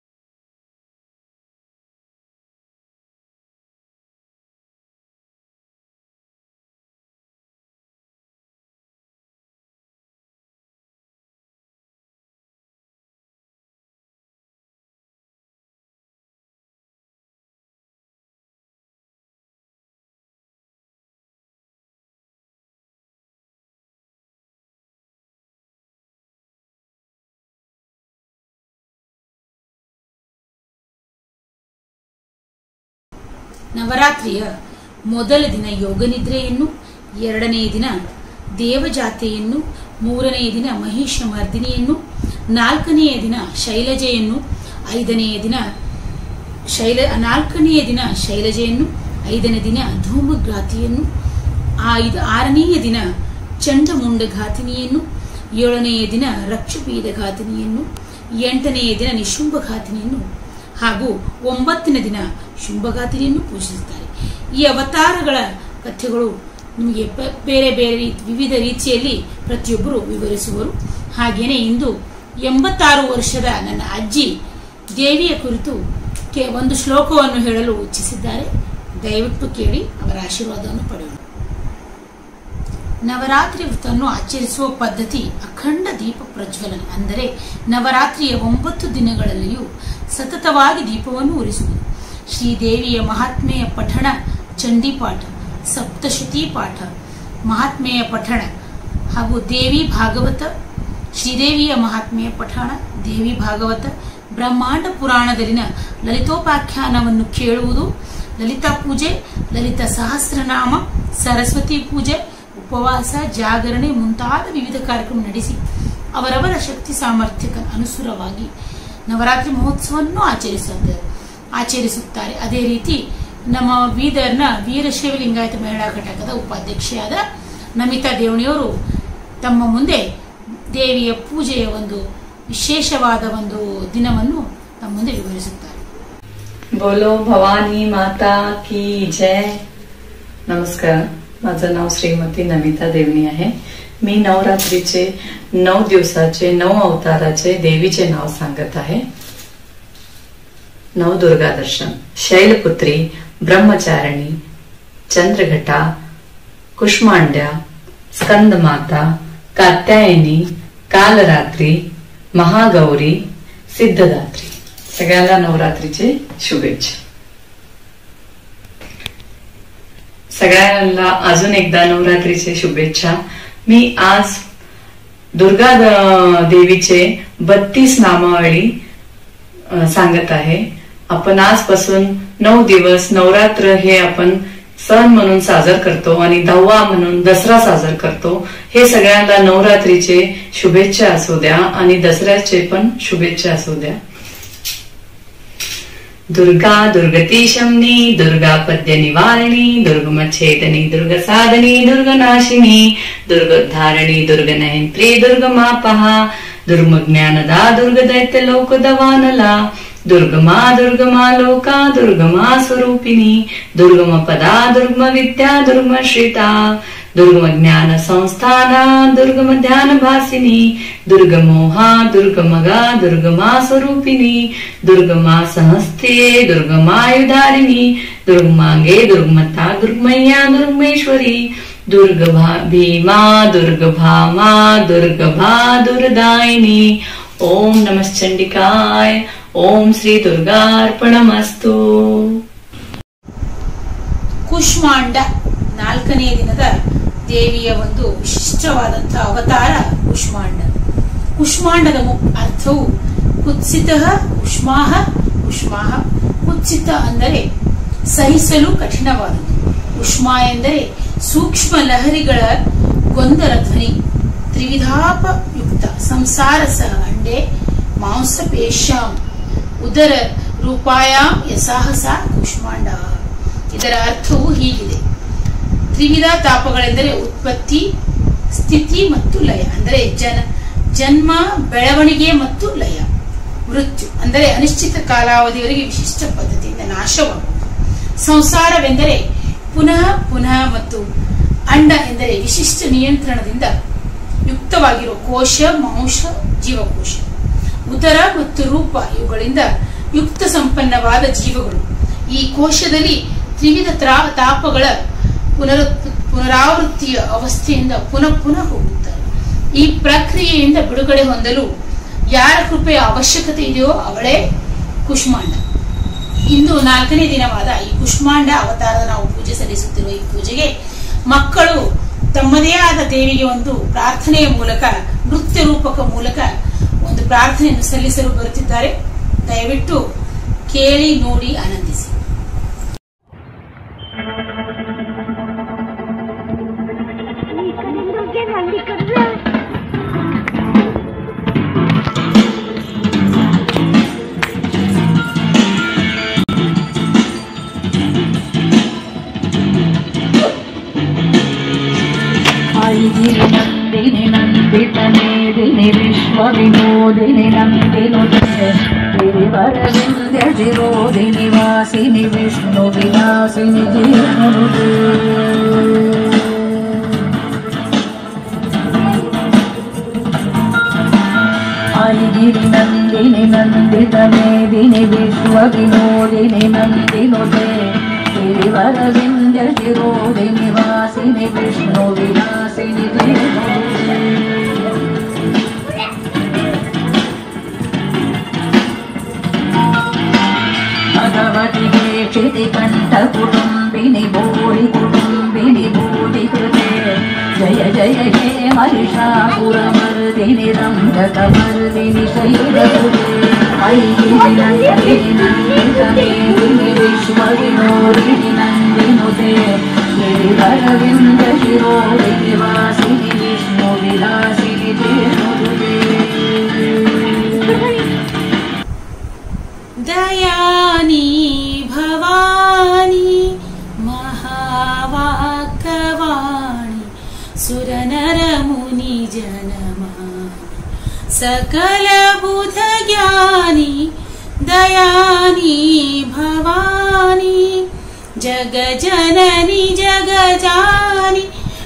ನವರಾತ್ರಿಯ ಮೊದಲ ದಿನ ಯೋಗನಿದ್ರೆಯನ್ನು ಎರಡನೆಯ ದಿನ ದೇವಜಾತೆಯನ್ನು ಮೂರನೆಯ ದಿನ ಮಹಿಷ ಮರ್ದಿನಿಯನ್ನು ನಾಲ್ಕನೆಯ ದಿನ ಶೈಲಜೆಯನ್ನು ಐದನೆಯ ದಿನ ಶೈಲ ನಾಲ್ಕನೆಯ ದಿನ ಶೈಲಜೆಯನ್ನು ಐದನೇ ದಿನ ಧೂಮಘಾತಿಯನ್ನು ಐದು ಆರನೆಯ ದಿನ ಚಂಡಮುಂಡ ಘಾತಿನಿಯನ್ನು ಏಳನೆಯ ದಿನ ರಕ್ಷಪೀದ ಘಾತಿನಿಯನ್ನು ಎಂಟನೆಯ ದಿನ ನಿಶುಂಭ ಘಾತಿನಿಯನ್ನು ಹಾಗೂ ಒಂಬತ್ತನೇ ದಿನ ಶುಂಭಘಾತಿನಿಯನ್ನು ಪೂಜಿಸುತ್ತಾರೆ ಈ ಅವತಾರಗಳ ಕಥೆಗಳು ನಿಮಗೆ ಪ- ಬೇರೆ ಬೇರೆ ರೀತಿ ವಿವಿಧ ರೀತಿಯಲ್ಲಿ ಪ್ರತಿಯೊಬ್ಬರು ವಿವರಿಸುವರು ಹಾಗೇನೆ ಇಂದು ಎಂಬತ್ತಾರು ವರ್ಷದ ನನ್ನ ಅಜ್ಜಿ ದೇವಿಯ ಕುರಿತು ಕೆ- ಒಂದು ಶ್ಲೋಕವನ್ನು ಹೇಳಲು ಇಚ್ಛಿಸಿದ್ದಾರೆ ದಯವಿಟ್ಟು ಕೇಳಿ ಅವರ ಆಶೀರ್ವಾದವನ್ನು ಪಡೆಯೋಣ ನವರಾತ್ರಿ ವ್ರತವನ್ನು ಆಚರಿಸುವ ಪದ್ಧತಿ ಅಖಂಡ ದೀಪ ಪ್ರಜ್ವಲನೆ ಅಂದರೆ ನವರಾತ್ರಿಯ ಒಂಬತ್ತು ದಿನಗಳಲ್ಲಿಯೂ ಸತತವಾಗಿ ದೀಪವನ್ನು ಉರಿಸುವುದು ಶ್ರೀದೇವಿಯ ಮಹಾತ್ಮೆಯ ಪಠಣ ಚಂಡಿಪಾಠ ಸಪ್ತಶತಿ ಪಾಠ ಮಹಾತ್ಮೆಯ ಪಠಣ ಹಾಗೂ ದೇವಿ ಭಾಗವತ ಶ್ರೀದೇವಿಯ ಮಹಾತ್ಮೆಯ ಪಠಣ ದೇವಿ ಭಾಗವತ ಬ್ರಹ್ಮಾಂಡ ಪುರಾಣದಲ್ಲಿನ ಲಲಿತೋಪಾಖ್ಯಾನವನ್ನು ಕೇಳುವುದು ಲಲಿತಾ ಪೂಜೆ ಲಲಿತ ಸಹಸ್ರನಾಮ ಸರಸ್ವತಿ ಪೂಜೆ ಉಪವಾಸ ಜಾಗರಣೆ ಮುಂತಾದ ವಿವಿಧ ಕಾರ್ಯಕ್ರಮ ನಡೆಸಿ ಅವರವರ ಶಕ್ತಿ ಸಾಮರ್ಥ್ಯಕ್ಕೆ ಅನುಸಾರವಾಗಿ ನವರಾತ್ರಿ ಮಹೋತ್ಸವವನ್ನು ಆಚರಿಸುತ್ತಾರೆ ಆಚರಿಸುತ್ತಾರೆ ಅದೇ ರೀತಿ ನಮ್ಮ ಬೀದರ್ನ ವೀರಶೈವ ಲಿಂಗಾಯತ ಮಹಿಳಾ ಘಟಕದ ಉಪಾಧ್ಯಕ್ಷೆಯಾದ ನಮಿತಾ ದೇವಣಿಯವರು ತಮ್ಮ ಮುಂದೆ ದೇವಿಯ ಪೂಜೆಯ ಒಂದು ವಿಶೇಷವಾದ ಒಂದು ದಿನವನ್ನು ತಮ್ಮ ಮುಂದೆ ವಿವರಿಸುತ್ತಾರೆ बोलो भवानी माता की जय नमस्कार माझं नाव श्रीमती नमिता देवणी आहे मी नवरात्रीचे नऊ दिवसाचे नऊ अवताराचे देवीचे नाव सांगत आहे नवदुर्गा दर्शन शैलपुत्री ब्रह्मचारिणी चंद्रघटा कुष्मांड्या स्कंदमाता कात्यायनी कालरात्री महागौरी सिद्धदात्री सगळ्याला नवरात्रीचे शुभेच्छा सगळ्यांना अजून एकदा नवरात्रीचे शुभेच्छा मी आज दुर्गा द- देवीचे बत्तीस नामावळी अ, सांगत आहे आपण आजपासून नऊ दिवस नवरात्र हे आपण सण म्हणून साजर करतो आणि दहावा म्हणून दसरा साजर करतो हे सगळ्यांना नवरात्रीचे शुभेच्छा असू द्या आणि दसऱ्याचे पण शुभेच्छा असू द्या दुर्गा दुर्गती शमनी दुर्गा पद्य निवारिणी दुर्गमच्छेदनी दुर्गसाधनी दुर्गनाशिनी दुर्गोद्धारिणी दुर्गनयंत्री दुर्गमापहा दुर्गज्ञानदा दुर्गदैत्य लोक दवानला दुर्गमा दुर्गमा लोका दुर्गमा स्वरूपिणी दुर्गम पदा दुर्गम विद्या दुर्गम श्रिता दुर्गम ज्ञान संस्थाना दुर्गम ध्यान भासिनी दुर्गमोहा दुर्गमगा दुर्गमा स्वरूपिणी दुर्गमा सहस्ते दुर्गमायुधारिणी दुर्गमांगे दुर्गमता दुर्गमय्या दुर्गमेश्वरी दुर्गभा भीमा दुर्गभामा दुर्गभा दुर्दायिनी ओम नमश्चंडिकाय ओम श्री दुर्गार्पणमस्तु ಕುಷ್ಮಾಂಡ ನಾಲ್ಕನೇ ದಿನದ ದೇವಿಯ ಒಂದು ವಿಶಿಷ್ಟವಾದಂತಹ ಅವತಾರ ಕುಷ್ಮಾಂಡ ಕುಷ್ಮಾಂಡದ ಮು- ಅರ್ಥವು ಕುತ್ಸಿತ ಕುಷ್ಮಾಹ ಕುಷ್ಮಾಹ ಕುತ್ಸಿತ ಅಂದರೆ ಸಹಿಸಲು ಕಠಿಣವಾದದ್ದು ಕುಷ್ಮ ಎಂದರೆ ಸೂಕ್ಷ್ಮ ಲಹರಿಗಳ ಗೊಂದಲ ಧ್ವನಿ ತ್ರಿವಿಧಾಪಯುಕ್ತ ಸಂಸಾರ ಸಹ ಅಂಡೆ ಮಾಂಸ ಪೇಶ್ಯಾಂ ಉದರ ರೂಪಾಯಾಂ ಯಸಾಹಸ ಕುಷ್ಮಾಂಡ ಇದರ ಅರ್ಥವು ಹೀಗಿದೆ ತ್ರಿವಿಧ ತಾಪಗಳೆಂದರೆ ಉತ್ಪತ್ತಿ ಸ್ಥಿತಿ ಮತ್ತು ಲಯ ಅಂದರೆ ಜನ ಜನ್ಮ ಬೆಳವಣಿಗೆ ಮತ್ತು ಲಯ ಮೃತ್ಯು ಅಂದರೆ ಅನಿಶ್ಚಿತ ಕಾಲಾವಧಿಯವರೆಗೆ ವಿಶಿಷ್ಟ ಪದ್ಧತಿಯಿಂದ ನಾಶವಾಗುವುದು ಸಂಸಾರವೆಂದರೆ ಪುನಃ ಪುನಃ ಮತ್ತು ಅಂಡ ಎಂದರೆ ವಿಶಿಷ್ಟ ನಿಯಂತ್ರಣದಿಂದ ಯುಕ್ತವಾಗಿರುವ ಕೋಶ ಮಾಂಸ ಜೀವಕೋಶ ಉದರ ಮತ್ತು ರೂಪ ಇವುಗಳಿಂದ ಯುಕ್ತ ಸಂಪನ್ನವಾದ ಜೀವಗಳು ಈ ಕೋಶದಲ್ಲಿ ತ್ರಿವಿಧ ತ್ರಾ- ತಾಪಗಳ ಪುನರು ಪುನರಾವೃತ್ತಿಯ ಅವಸ್ಥೆಯಿಂದ ಪುನಃ ಪುನಃ ಹೋಗುತ್ತಾರೆ ಈ ಪ್ರಕ್ರಿಯೆಯಿಂದ ಬಿಡುಗಡೆ ಹೊಂದಲು ಯಾರ ಕೃಪೆಯ ಅವಶ್ಯಕತೆ ಇದೆಯೋ ಅವಳೇ ಕುಷ್ಮಾಂಡ ಇಂದು ನಾಲ್ಕನೇ ದಿನವಾದ ಈ ಕುಷ್ಮಾಂಡ ಅವತಾರದ ನಾವು ಪೂಜೆ ಸಲ್ಲಿಸುತ್ತಿರುವ ಈ ಪೂಜೆಗೆ ಮಕ್ಕಳು ತಮ್ಮದೇ ಆದ ದೇವಿಗೆ ಒಂದು ಪ್ರಾರ್ಥನೆಯ ಮೂಲಕ ನೃತ್ಯ ರೂಪಕ ಮೂಲಕ ಒಂದು ಪ್ರಾರ್ಥನೆಯನ್ನು ಸಲ್ಲಿಸಲು ಬರುತ್ತಿದ್ದಾರೆ ದಯವಿಟ್ಟು ಕೇಳಿ ನೋಡಿ ಆನಂದಿಸಿ ಐದಿನಿ ನಂದಿನಿ ನಂದಿತ ಮೇದಿನಿ ವಿಶ್ವ ವಿನೋದಿನಿ ನಂದಿನುತೆ ಗಿರಿವರವಿಂದ್ಯ ಶಿರೋದಿನಿ ವಾಸಿನಿ ವಿಷ್ಣು ವಿಲಾಸಿನಿ ಜೀವನುದೇ ಐಗಿರಿ ನಂದಿನಿ ನಂದಿತ ಮೇದಿನಿ ವಿಶ್ವ ವಿನೋದಿನಿ ನಂದಿನುತೆ गिरिवरविन्द्य शिरोधि निवासिनि विष्णु विलासिनि देवदूते भगवति दीक्षिति कण्ठकुटुम्बिनि भूरि कुटुम्बिनि भूतिकृते जय जय हे महिषापुरमर्दिनि रङ्गकमर्दिनि शैलसुते ऐगिरिनन्दिनि नन्दितमेदिनि विश्वविनोदिनि नन्दिनुते गिरिवरविन्द शिरोदिनि वासिनि विष्णुविलासिनि देवदुते दयानी भवानी महावाक्यवाणी सुरनरमुनि जनमानि सकल बुध ज्ञानी दयानी भवानी जग जननी जग जानी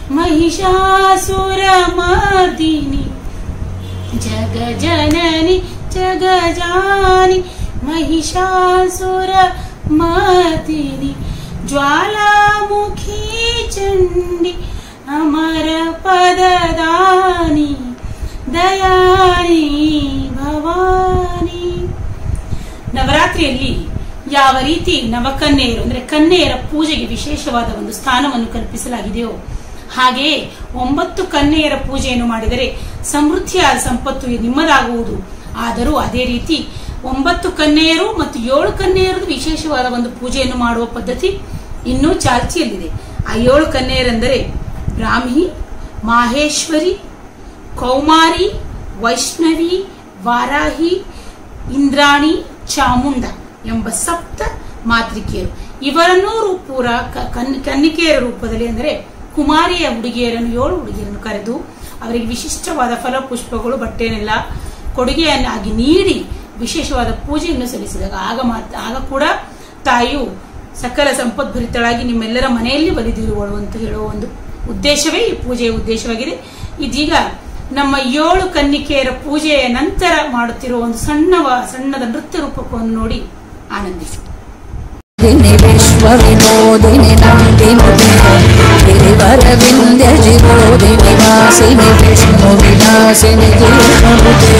महिषासुरमर्दिनी जग जननि जग जानि महिषासुर मर्दिनि ज्वालामुखी चण्डि अमर पददानि दयानि ಭವಾನಿ ನವರಾತ್ರಿಯಲ್ಲಿ ಯಾವ ರೀತಿ ನವಕನ್ಯೆಯರು ಅಂದ್ರೆ ಕನ್ಯೆಯರ ಪೂಜೆಗೆ ವಿಶೇಷವಾದ ಒಂದು ಸ್ಥಾನವನ್ನು ಕಲ್ಪಿಸಲಾಗಿದೆಯೋ ಹಾಗೆಯೇ ಒಂಬತ್ತು ಕನ್ಯೆಯರ ಪೂಜೆಯನ್ನು ಮಾಡಿದರೆ ಸಮೃದ್ಧಿಯಾದ ಸಂಪತ್ತು ನಿಮ್ಮದಾಗುವುದು ಆದರೂ ಅದೇ ರೀತಿ ಒಂಬತ್ತು ಕನ್ಯೆಯರು ಮತ್ತು ಏಳು ಕನ್ಯೆಯರದು ವಿಶೇಷವಾದ ಒಂದು ಪೂಜೆಯನ್ನು ಮಾಡುವ ಪದ್ಧತಿ ಇನ್ನೂ ಚಾಲ್ತಿಯಲ್ಲಿದೆ ಆ ಏಳು ಕನ್ಯೆಯರೆಂದರೆ ಬ್ರಾಹ್ಮಿ ಮಾಹೇಶ್ವರಿ ಕೌಮಾರಿ ವೈಷ್ಣವಿ ವಾರಾಹಿ ಇಂದ್ರಾಣಿ ಚಾಮುಂಡ ಎಂಬ ಸಪ್ತ ಮಾತೃಕೆಯರು ಇವರನ್ನೂ ರೂ- ಪೂರ ಕ- ಕನ್- ಕನ್ನಿಕೆಯರ ರೂಪದಲ್ಲಿ ಅಂದರೆ ಕುಮಾರಿಯ ಹುಡುಗಿಯರನ್ನು ಏಳು ಹುಡುಗಿಯರನ್ನು ಕರೆದು ಅವರಿಗೆ ವಿಶಿಷ್ಟವಾದ ಫಲಪುಷ್ಪಗಳು ಬಟ್ಟೆನೆಲ್ಲ ಕೊಡುಗೆಯನ್ನಾಗಿ ನೀಡಿ ವಿಶೇಷವಾದ ಪೂಜೆಯನ್ನು ಸಲ್ಲಿಸಿದಾಗ ಆಗ ಮಾತ್ರ ಆಗ ಕೂಡ ತಾಯಿಯು ಸಕಲ ಸಂಪದ್ಭರಿತಳಾಗಿ ನಿಮ್ಮೆಲ್ಲರ ಮನೆಯಲ್ಲಿ ಬಲಿದಿರುವಳು ಅಂತ ಹೇಳುವ ಒಂದು ಉದ್ದೇಶವೇ ಈ ಪೂಜೆಯ ಉದ್ದೇಶವಾಗಿದೆ ಇದೀಗ ನಮ್ಮ ಏಳು ಕನ್ನಿಕೆಯರ ಪೂಜೆಯ ನಂತರ ಮಾಡುತ್ತಿರುವ ಒಂದು ಸಣ್ಣವ ಸಣ್ಣದ ನೃತ್ಯ ರೂಪಕವನ್ನು ನೋಡಿ ಆನಂದಿಸಿ दिनि विश्वविनोदिनि नन्दिनुते गिरिवरविन्द्य शिरोदिनि वासिनि विष्णुविलासिनि देवनुते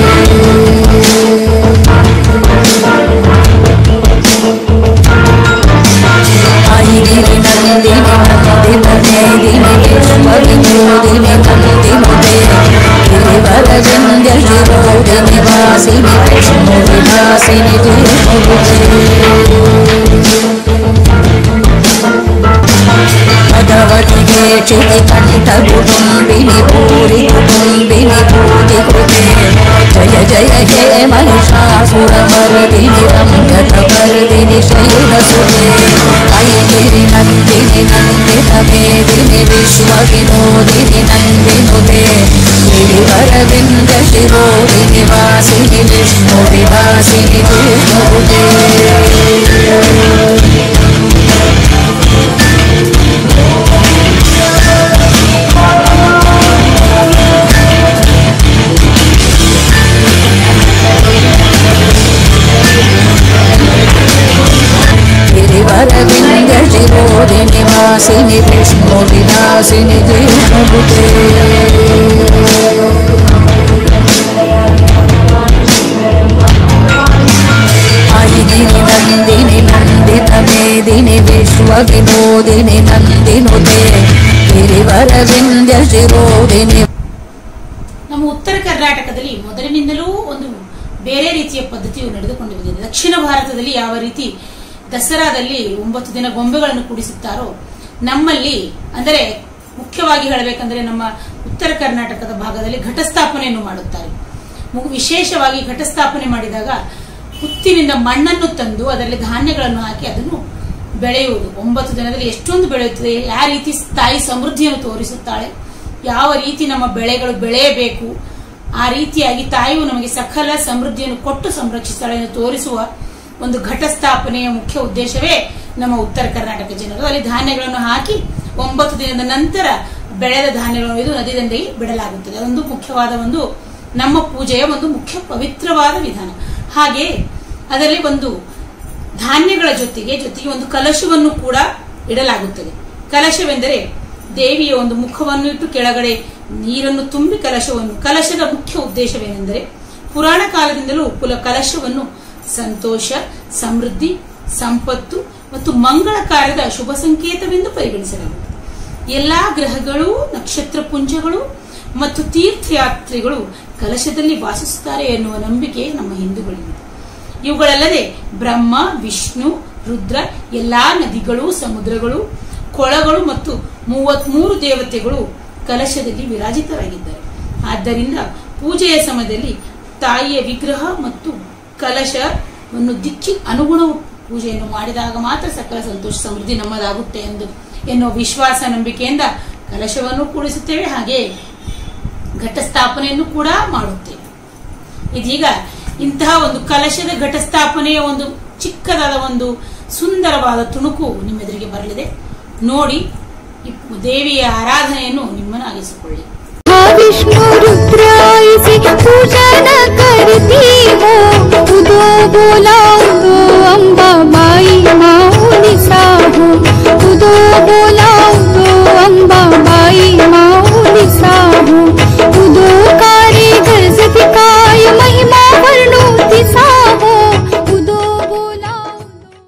ऐगिरिनन्दिनि नन्दितमेदिनि विश्वविनोदिनि नन्दिनुते गिरिवरविन्द्य शिरोदिनि वासिनि विष्णुविलासिनि देवनुते भगवति केचिति कण्ठकुटुम्बिनि भूरि कुटुम्बिनि भूतिकृते जय जय हे महिषासुरमर्दिनि रङ्गतवर्दिनि शैलसुते ऐगिरिनन्दिनि नन्दितमेदिनि विश्वविनोदिनि नन्दिनुते गिरिवरविन्द शिरोदिनि वासिनि विष्णुविलासिनि विष्णुते गिरिवरविन्द शिरोदिनि वासिनि विष्णुविलासिनि देवभूते ऐगिरिनन्दिनि नन्दितमेदिनि विश्वविनोदिनि नन्दिनुते गिरिवरविन्द शिरोदिनि ನಮ್ಮ ಉತ್ತರ ಕರ್ನಾಟಕದಲ್ಲಿ ಮೊದಲಿನಿಂದಲೂ ಒಂದು ಬೇರೆ ರೀತಿಯ ಪದ್ಧತಿಯು ನಡೆದುಕೊಂಡು ಬಂದಿದೆ ದಕ್ಷಿಣ ಭಾರತದಲ್ಲಿ ಯಾವ ರೀತಿ ದಸರಾದಲ್ಲಿ ಒಂಬತ್ತು ದಿನ ಗೊಂಬೆಗಳನ್ನು ಕೂಡಿಸುತ್ತಾರೋ ನಮ್ಮಲ್ಲಿ ಅಂದರೆ ಮುಖ್ಯವಾಗಿ ಹೇಳಬೇಕಂದ್ರೆ ನಮ್ಮ ಉತ್ತರ ಕರ್ನಾಟಕದ ಭಾಗದಲ್ಲಿ ಘಟಸ್ಥಾಪನೆಯನ್ನು ಮಾಡುತ್ತಾರೆ ಮು- ವಿಶೇಷವಾಗಿ ಘಟಸ್ಥಾಪನೆ ಮಾಡಿದಾಗ ಹುತ್ತಿನಿಂದ ಮಣ್ಣನ್ನು ತಂದು ಅದರಲ್ಲಿ ಧಾನ್ಯಗಳನ್ನು ಹಾಕಿ ಅದನ್ನು ಬೆಳೆಯುವುದು ಒಂಬತ್ತು ದಿನದಲ್ಲಿ ಎಷ್ಟೊಂದು ಬೆಳೆಯುತ್ತದೆ ಯಾವ ರೀತಿ ತಾಯಿ ಸಮೃದ್ಧಿಯನ್ನು ತೋರಿಸುತ್ತಾಳೆ ಯಾವ ರೀತಿ ನಮ್ಮ ಬೆಳೆಗಳು ಬೆಳೆಯಬೇಕು ಆ ರೀತಿಯಾಗಿ ತಾಯಿಯು ನಮಗೆ ಸಕಲ ಸಮೃದ್ಧಿಯನ್ನು ಕೊಟ್ಟು ಸಂರಕ್ಷಿಸ್ತಾಳೆ ಎಂದು ತೋರಿಸುವ ಒಂದು ಘಟಸ್ಥಾಪನೆಯ ಮುಖ್ಯ ಉದ್ದೇಶವೇ ನಮ್ಮ ಉತ್ತರ ಕರ್ನಾಟಕ ಜನರು ಅಲ್ಲಿ ಧಾನ್ಯಗಳನ್ನು ಹಾಕಿ ಒಂಬತ್ತು ದಿನದ ನಂತರ ಬೆಳೆದ ಧಾನ್ಯಗಳನ್ನು ಒಯ್ದು ನದಿ ದಂಡೆಗೆ ಬಿಡಲಾಗುತ್ತದೆ ಅದೊಂದು ಮುಖ್ಯವಾದ ಒಂದು ನಮ್ಮ ಪೂಜೆಯ ಒಂದು ಮುಖ್ಯ ಪವಿತ್ರವಾದ ವಿಧಾನ ಹಾಗೆ ಅದರಲ್ಲಿ ಒಂದು ಧಾನ್ಯಗಳ ಜೊತೆಗೆ ಜೊತೆಗೆ ಒಂದು ಕಲಶವನ್ನು ಕೂಡ ಇಡಲಾಗುತ್ತದೆ ಕಲಶವೆಂದರೆ ದೇವಿಯ ಒಂದು ಮುಖವನ್ನು ಇಟ್ಟು ಕೆಳಗಡೆ ನೀರನ್ನು ತುಂಬಿ ಕಲಶವನ್ನು ಕಲಶದ ಮುಖ್ಯ ಉದ್ದೇಶವೇನೆಂದರೆ ಪುರಾಣ ಕಾಲದಿಂದಲೂ ಕುಲ ಕಲಶವನ್ನು ಸಂತೋಷ ಸಮೃದ್ಧಿ ಸಂಪತ್ತು ಮತ್ತು ಮಂಗಳ ಕಾರ್ಯದ ಶುಭ ಸಂಕೇತವೆಂದು ಪರಿಗಣಿಸಲಾಗುತ್ತದೆ ಎಲ್ಲಾ ಗ್ರಹಗಳು ನಕ್ಷತ್ರ ಪುಂಜಗಳು ಮತ್ತು ತೀರ್ಥಯಾತ್ರಿಗಳು ಕಲಶದಲ್ಲಿ ವಾಸಿಸುತ್ತಾರೆ ಎನ್ನುವ ನಂಬಿಕೆ ನಮ್ಮ ಹಿಂದೂಗಳಿದೆ ಇವುಗಳಲ್ಲದೆ ಬ್ರಹ್ಮ ವಿಷ್ಣು ರುದ್ರ ಎಲ್ಲಾ ನದಿಗಳು ಸಮುದ್ರಗಳು ಕೊಳಗಳು ಮತ್ತು ಮೂವತ್ಮೂರು ದೇವತೆಗಳು ಕಲಶದಲ್ಲಿ ವಿರಾಜಿತರಾಗಿದ್ದಾರೆ ಆದ್ದರಿಂದ ಪೂಜೆಯ ಸಮಯದಲ್ಲಿ ತಾಯಿಯ ವಿಗ್ರಹ ಮತ್ತು ಕಲಶವನ್ನು ದಿಕ್ಕಿ ಅನುಗುಣ ಪೂಜೆಯನ್ನು ಮಾಡಿದಾಗ ಮಾತ್ರ ಸಕಲ ಸಂತೋಷ ಸಮೃದ್ಧಿ ನಮ್ಮದಾಗುತ್ತೆ ಎಂದು ಎನ್ನುವ ವಿಶ್ವಾಸ ನಂಬಿಕೆಯಿಂದ ಕಲಶವನ್ನು ಕೂಡಿಸುತ್ತೇವೆ ಹಾಗೆ ಘಟಸ್ಥಾಪನೆಯನ್ನು ಕೂಡ ಮಾಡುತ್ತೇವೆ ಇದೀಗ ಇಂತಹ ಒಂದು ಕಲಶದ ಘಟಸ್ಥಾಪನೆಯ ಒಂದು ಚಿಕ್ಕದಾದ ಒಂದು ಸುಂದರವಾದ ತುಣುಕು ನಿಮ್ಮೆದುರಿಗೆ ಬರಲಿದೆ ನೋಡಿ ಈ ದೇವಿಯ ಆರಾಧನೆಯನ್ನು ನಿಮ್ಮನ್ನಾಗಿಸಿಕೊಳ್ಳಿ विष्णु रुद्रायसी पूजन करती हो उदो बोला उदो अम्बा बाई माऊली साहू उदो बोला उदो अम्बा बाई माऊली साहू उदो कार्य गरजती काय महिमा वर्णोती साहू उदो बोला उदो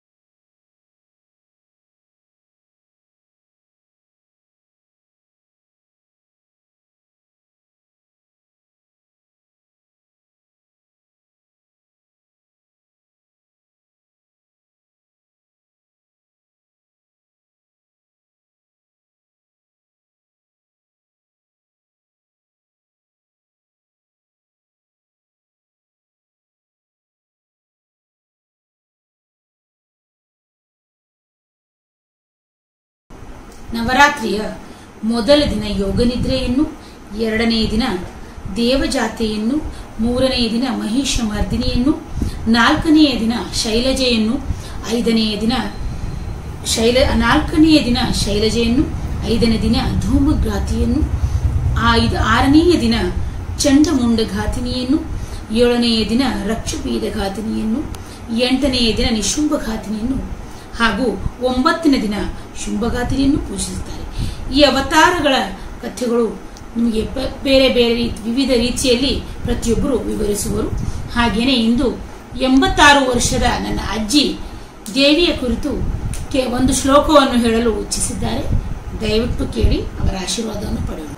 ನವರಾತ್ರಿಯ ಮೊದಲ ದಿನ ಯೋಗನಿದ್ರೆಯನ್ನು ಎರಡನೆಯ ದಿನ ದೇವಜಾತೆಯನ್ನು ಮೂರನೆಯ ದಿನ ಮಹಿಷ ಮರ್ದಿನಿಯನ್ನು ನಾಲ್ಕನೆಯ ದಿನ ಶೈಲಜೆಯನ್ನು ಐದನೆಯ ದಿನ ಶೈಲ ನಾಲ್ಕನೆಯ ದಿನ ಶೈಲಜೆಯನ್ನು ಐದನೇ ದಿನ ಧೂಮಘಾತಿಯನ್ನು ಐದು ಆರನೆಯ ದಿನ ಚಂಡಮುಂಡ ಘಾತಿನಿಯನ್ನು ಏಳನೆಯ ದಿನ ರಕ್ಷಪೀದ ಘಾತಿನಿಯನ್ನು ಎಂಟನೆಯ ದಿನ ನಿಶುಂಭ ಘಾತಿನಿಯನ್ನು ಹಾಗೂ ಒಂಬತ್ತನೇ ದಿನ ಶುಂಭಘಾತಿನಿಯನ್ನು ಪೂಜಿಸುತ್ತಾರೆ ಈ ಅವತಾರಗಳ ಕಥೆಗಳು ನಿಮಗೆ ಪ- ಬೇರೆ ಬೇರೆ ರೀತಿ ವಿವಿಧ ರೀತಿಯಲ್ಲಿ ಪ್ರತಿಯೊಬ್ಬರು ವಿವರಿಸುವರು ಹಾಗೇನೆ ಇಂದು ಎಂಬತ್ತಾರು ವರ್ಷದ ನನ್ನ ಅಜ್ಜಿ ದೇವಿಯ ಕುರಿತು ಕೆ- ಒಂದು ಶ್ಲೋಕವನ್ನು ಹೇಳಲು ಇಚ್ಛಿಸಿದ್ದಾರೆ ದಯವಿಟ್ಟು ಕೇಳಿ ಅವರ ಆಶೀರ್ವಾದವನ್ನು ಪಡೆಯೋಣ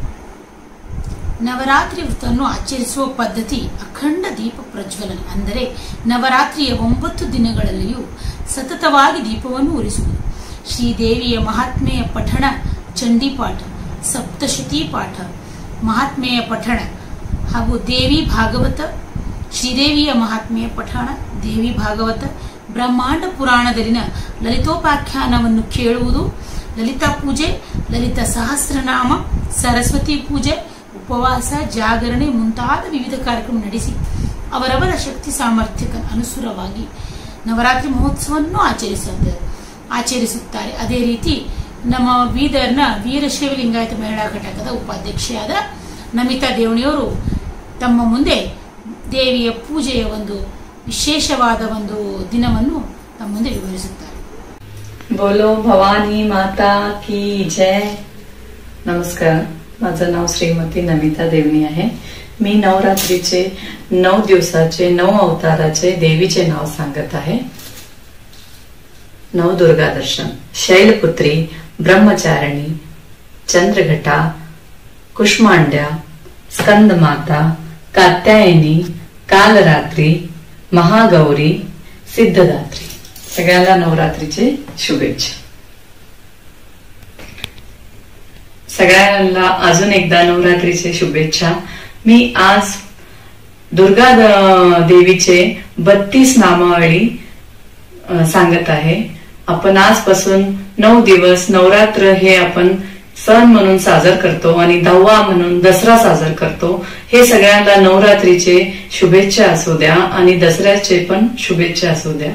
ನವರಾತ್ರಿ ವ್ರತವನ್ನು ಆಚರಿಸುವ ಪದ್ಧತಿ ಅಖಂಡ ದೀಪ ಪ್ರಜ್ವಲನ ಅಂದರೆ ನವರಾತ್ರಿಯ ಒಂಬತ್ತು ದಿನಗಳಲ್ಲಿಯೂ ಸತತವಾಗಿ ದೀಪವನ್ನು ಉರಿಸುವುದು ಶ್ರೀದೇವಿಯ ಮಹಾತ್ಮೆಯ ಪಠಣ ಚಂಡಿಪಾಠ ಸಪ್ತಶತಿ ಪಾಠ ಮಹಾತ್ಮೆಯ ಪಠಣ ಹಾಗೂ ದೇವಿ ಭಾಗವತ ಶ್ರೀದೇವಿಯ ಮಹಾತ್ಮೆಯ ಪಠಣ ದೇವಿ ಭಾಗವತ ಬ್ರಹ್ಮಾಂಡ ಪುರಾಣದಲ್ಲಿನ ಲಲಿತೋಪಾಖ್ಯಾನವನ್ನು ಕೇಳುವುದು ಲಲಿತಾ ಪೂಜೆ ಲಲಿತ ಸಹಸ್ರನಾಮ ಸರಸ್ವತಿ ಪೂಜೆ ಉಪವಾಸ ಜಾಗರಣೆ ಮುಂತಾದ ವಿವಿಧ ಕಾರ್ಯಕ್ರಮ ನಡೆಸಿ ಅವರವರ ಶಕ್ತಿ ಸಾಮರ್ಥ್ಯಕ್ಕೆ ಅನುಸಾರವಾಗಿ ನವರಾತ್ರಿ ಮಹೋತ್ಸವವನ್ನು ಆಚರಿಸುತ್ತಾರೆ ಆಚರಿಸುತ್ತಾರೆ ಅದೇ ರೀತಿ ನಮ್ಮ ಬೀದರ್ನ ವೀರಶೈವ ಲಿಂಗಾಯತ ಮಹಿಳಾ ಘಟಕದ ಉಪಾಧ್ಯಕ್ಷೆಯಾದ ನಮಿತಾ ದೇವಣಿಯವರು ತಮ್ಮ ಮುಂದೆ ದೇವಿಯ ಪೂಜೆಯ ಒಂದು ವಿಶೇಷವಾದ ಒಂದು ದಿನವನ್ನು ತಮ್ಮ ಮುಂದೆ ವಿವರಿಸುತ್ತಾರೆ बोलो भवानी माता की जय नमस्कार माझं नाव श्रीमती नमिता देवणी आहे मी नवरात्रीचे नऊ दिवसाचे नऊ अवताराचे देवीचे नाव सांगत आहे नवदुर्गा दर्शन शैलपुत्री ब्रह्मचारिणी चंद्रघटा कुष्मांड्या स्कंदमाता कात्यायनी कालरात्री महागौरी सिद्धदात्री सगळ्यांना नवरात्रीचे शुभेच्छा सगळ्यांना अजून एकदा नवरात्रीचे शुभेच्छा मी आज दुर्गा द- देवीचे बत्तीस नामावळी अ, सांगत आहे आपण आजपासून नऊ दिवस नवरात्र हे आपण सण म्हणून साजर करतो आणि दहावा म्हणून दसरा साजर करतो हे सगळ्यांना नवरात्रीचे शुभेच्छा असू द्या आणि दसऱ्याचे पण शुभेच्छा असू द्या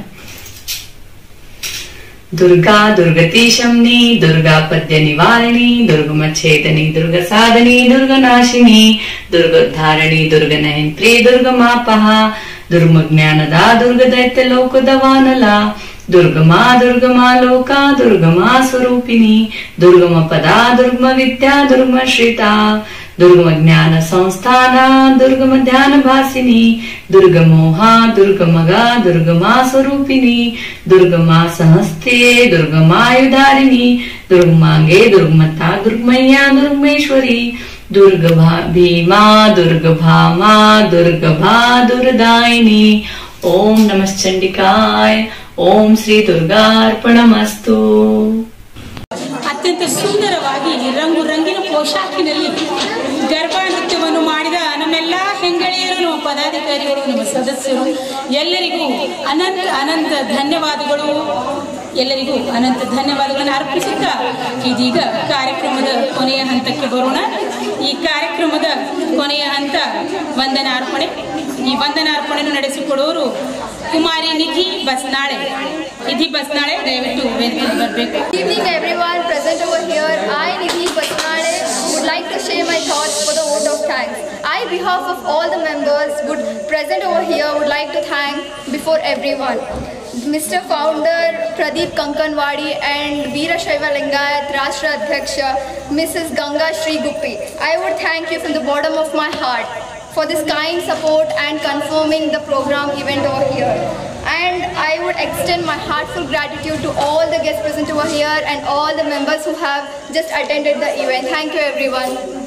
दुर्गा दुर्गती शमनी दुर्गा पद्य निवारिणी दुर्गमच्छेदनी दुर्गसाधनी दुर्गनाशिनी दुर्गोद्धारिणी दुर्गनयंत्री दुर्गमापहा ದುರ್ಮ ಜ್ಞಾನದ ದುರ್ಗ ದೈತ್ಯ ಲೋಕದ ವಾನಲ ದುರ್ಗಮ ದುರ್ಗಮ ಲೋಕ ದುರ್ಗಮ ಸ್ವರೂಪಿಣಿ ದುರ್ಗಮ ಪದ ದುರ್ಗಮ ವಿದ್ಯಾ ದುರ್ಗಮ ಶ್ರಿತ ದುರ್ಗಮ ಜ್ಞಾನ ಸಂಸ್ಥಾನ ದುರ್ಗಮ ಧ್ಯಾನ ಭಾಸಿನಿ ದುರ್ಗಮೋಹ ದುರ್ಗಮಗ ದುರ್ಗಮ ಸ್ವರೂಪಿಣಿ ದುರ್ಗಮ ಸಹಸ್ತೆ ದುರ್ಗಮಾಯುಧಾರಿಣಿ ದುರ್ಗಮಾಂಗೆ ದುರ್ಗಮತ ದುರ್ಗಮಯ್ಯ ದುರ್ಗಮೇಶ್ವರಿ ದುರ್ಗ ಭಾ- ಭೀಮಾ ದುರ್ಗ ಭಾಮಾ ದುರ್ಗ ಭಾ ದುರ್ದಾಯಿನಿ ಓಂ ನಮಶ್ಚಂಡಿಕಾಯ ಓಂ ಶ್ರೀ ದುರ್ಗಾರ್ಪಣಮಸ್ತು ಅತ್ಯಂತ ಸುಂದರವಾಗಿ ರಂಗು ರಂಗಿನ ಪೋಷಾಕಿನಲ್ಲಿ ಗರ್ಭ ನೃತ್ಯವನ್ನು ಮಾಡಿದ ನಮ್ಮೆಲ್ಲ ಹೆಂಗಳೆಯರು ನಮ್ಮ ಪದಾಧಿಕಾರಿಗಳು ನಮ್ಮ ಸದಸ್ಯರು ಎಲ್ಲರಿಗೂ ಅನಂತ ಅನಂತ ಧನ್ಯವಾದಗಳು ಎಲ್ಲರಿಗೂ ಅನಂತ ಧನ್ಯವಾದಗಳನ್ನು ಅರ್ಪಿಸುತ್ತಾ ಇದೀಗ ಕಾರ್ಯಕ್ರಮದ ಕೊನೆಯ ಹಂತಕ್ಕೆ ಬರೋಣ ಈ ಕಾರ್ಯಕ್ರಮದ ಕೊನೆಯ ಹಂತ ವಂದನಾರ್ಪಣೆ ಈ ವಂದನಾರ್ಪಣೆಯನ್ನು ನಡೆಸಿಕೊಡುವವರು ಕುಮಾರಿ ನಿಧಿ ಬಸ್ನಾಳೆ ನಿಧಿ ಬಸ್ನಾಳೆ ದಯವಿಟ್ಟು ವೇದಿಕೆಗೆ ಬರಬೇಕು Good evening everyone present over here. I, Nidhi Basnade, would like to share my thoughts for the vote of thanks. I, behalf of all the members, would present over here, would like to thank before everyone. Mr. Founder Pradeep Kankanwadi and Veera Shaiva Lingayat Rashtra Adhyaksha Mrs. Ganga Sri Guppi. I would thank you from the bottom of my heart for this kind support and confirming the program event over here. And I would extend my heartful gratitude to all the guests present over here and all the members who have just attended the event. Thank you everyone.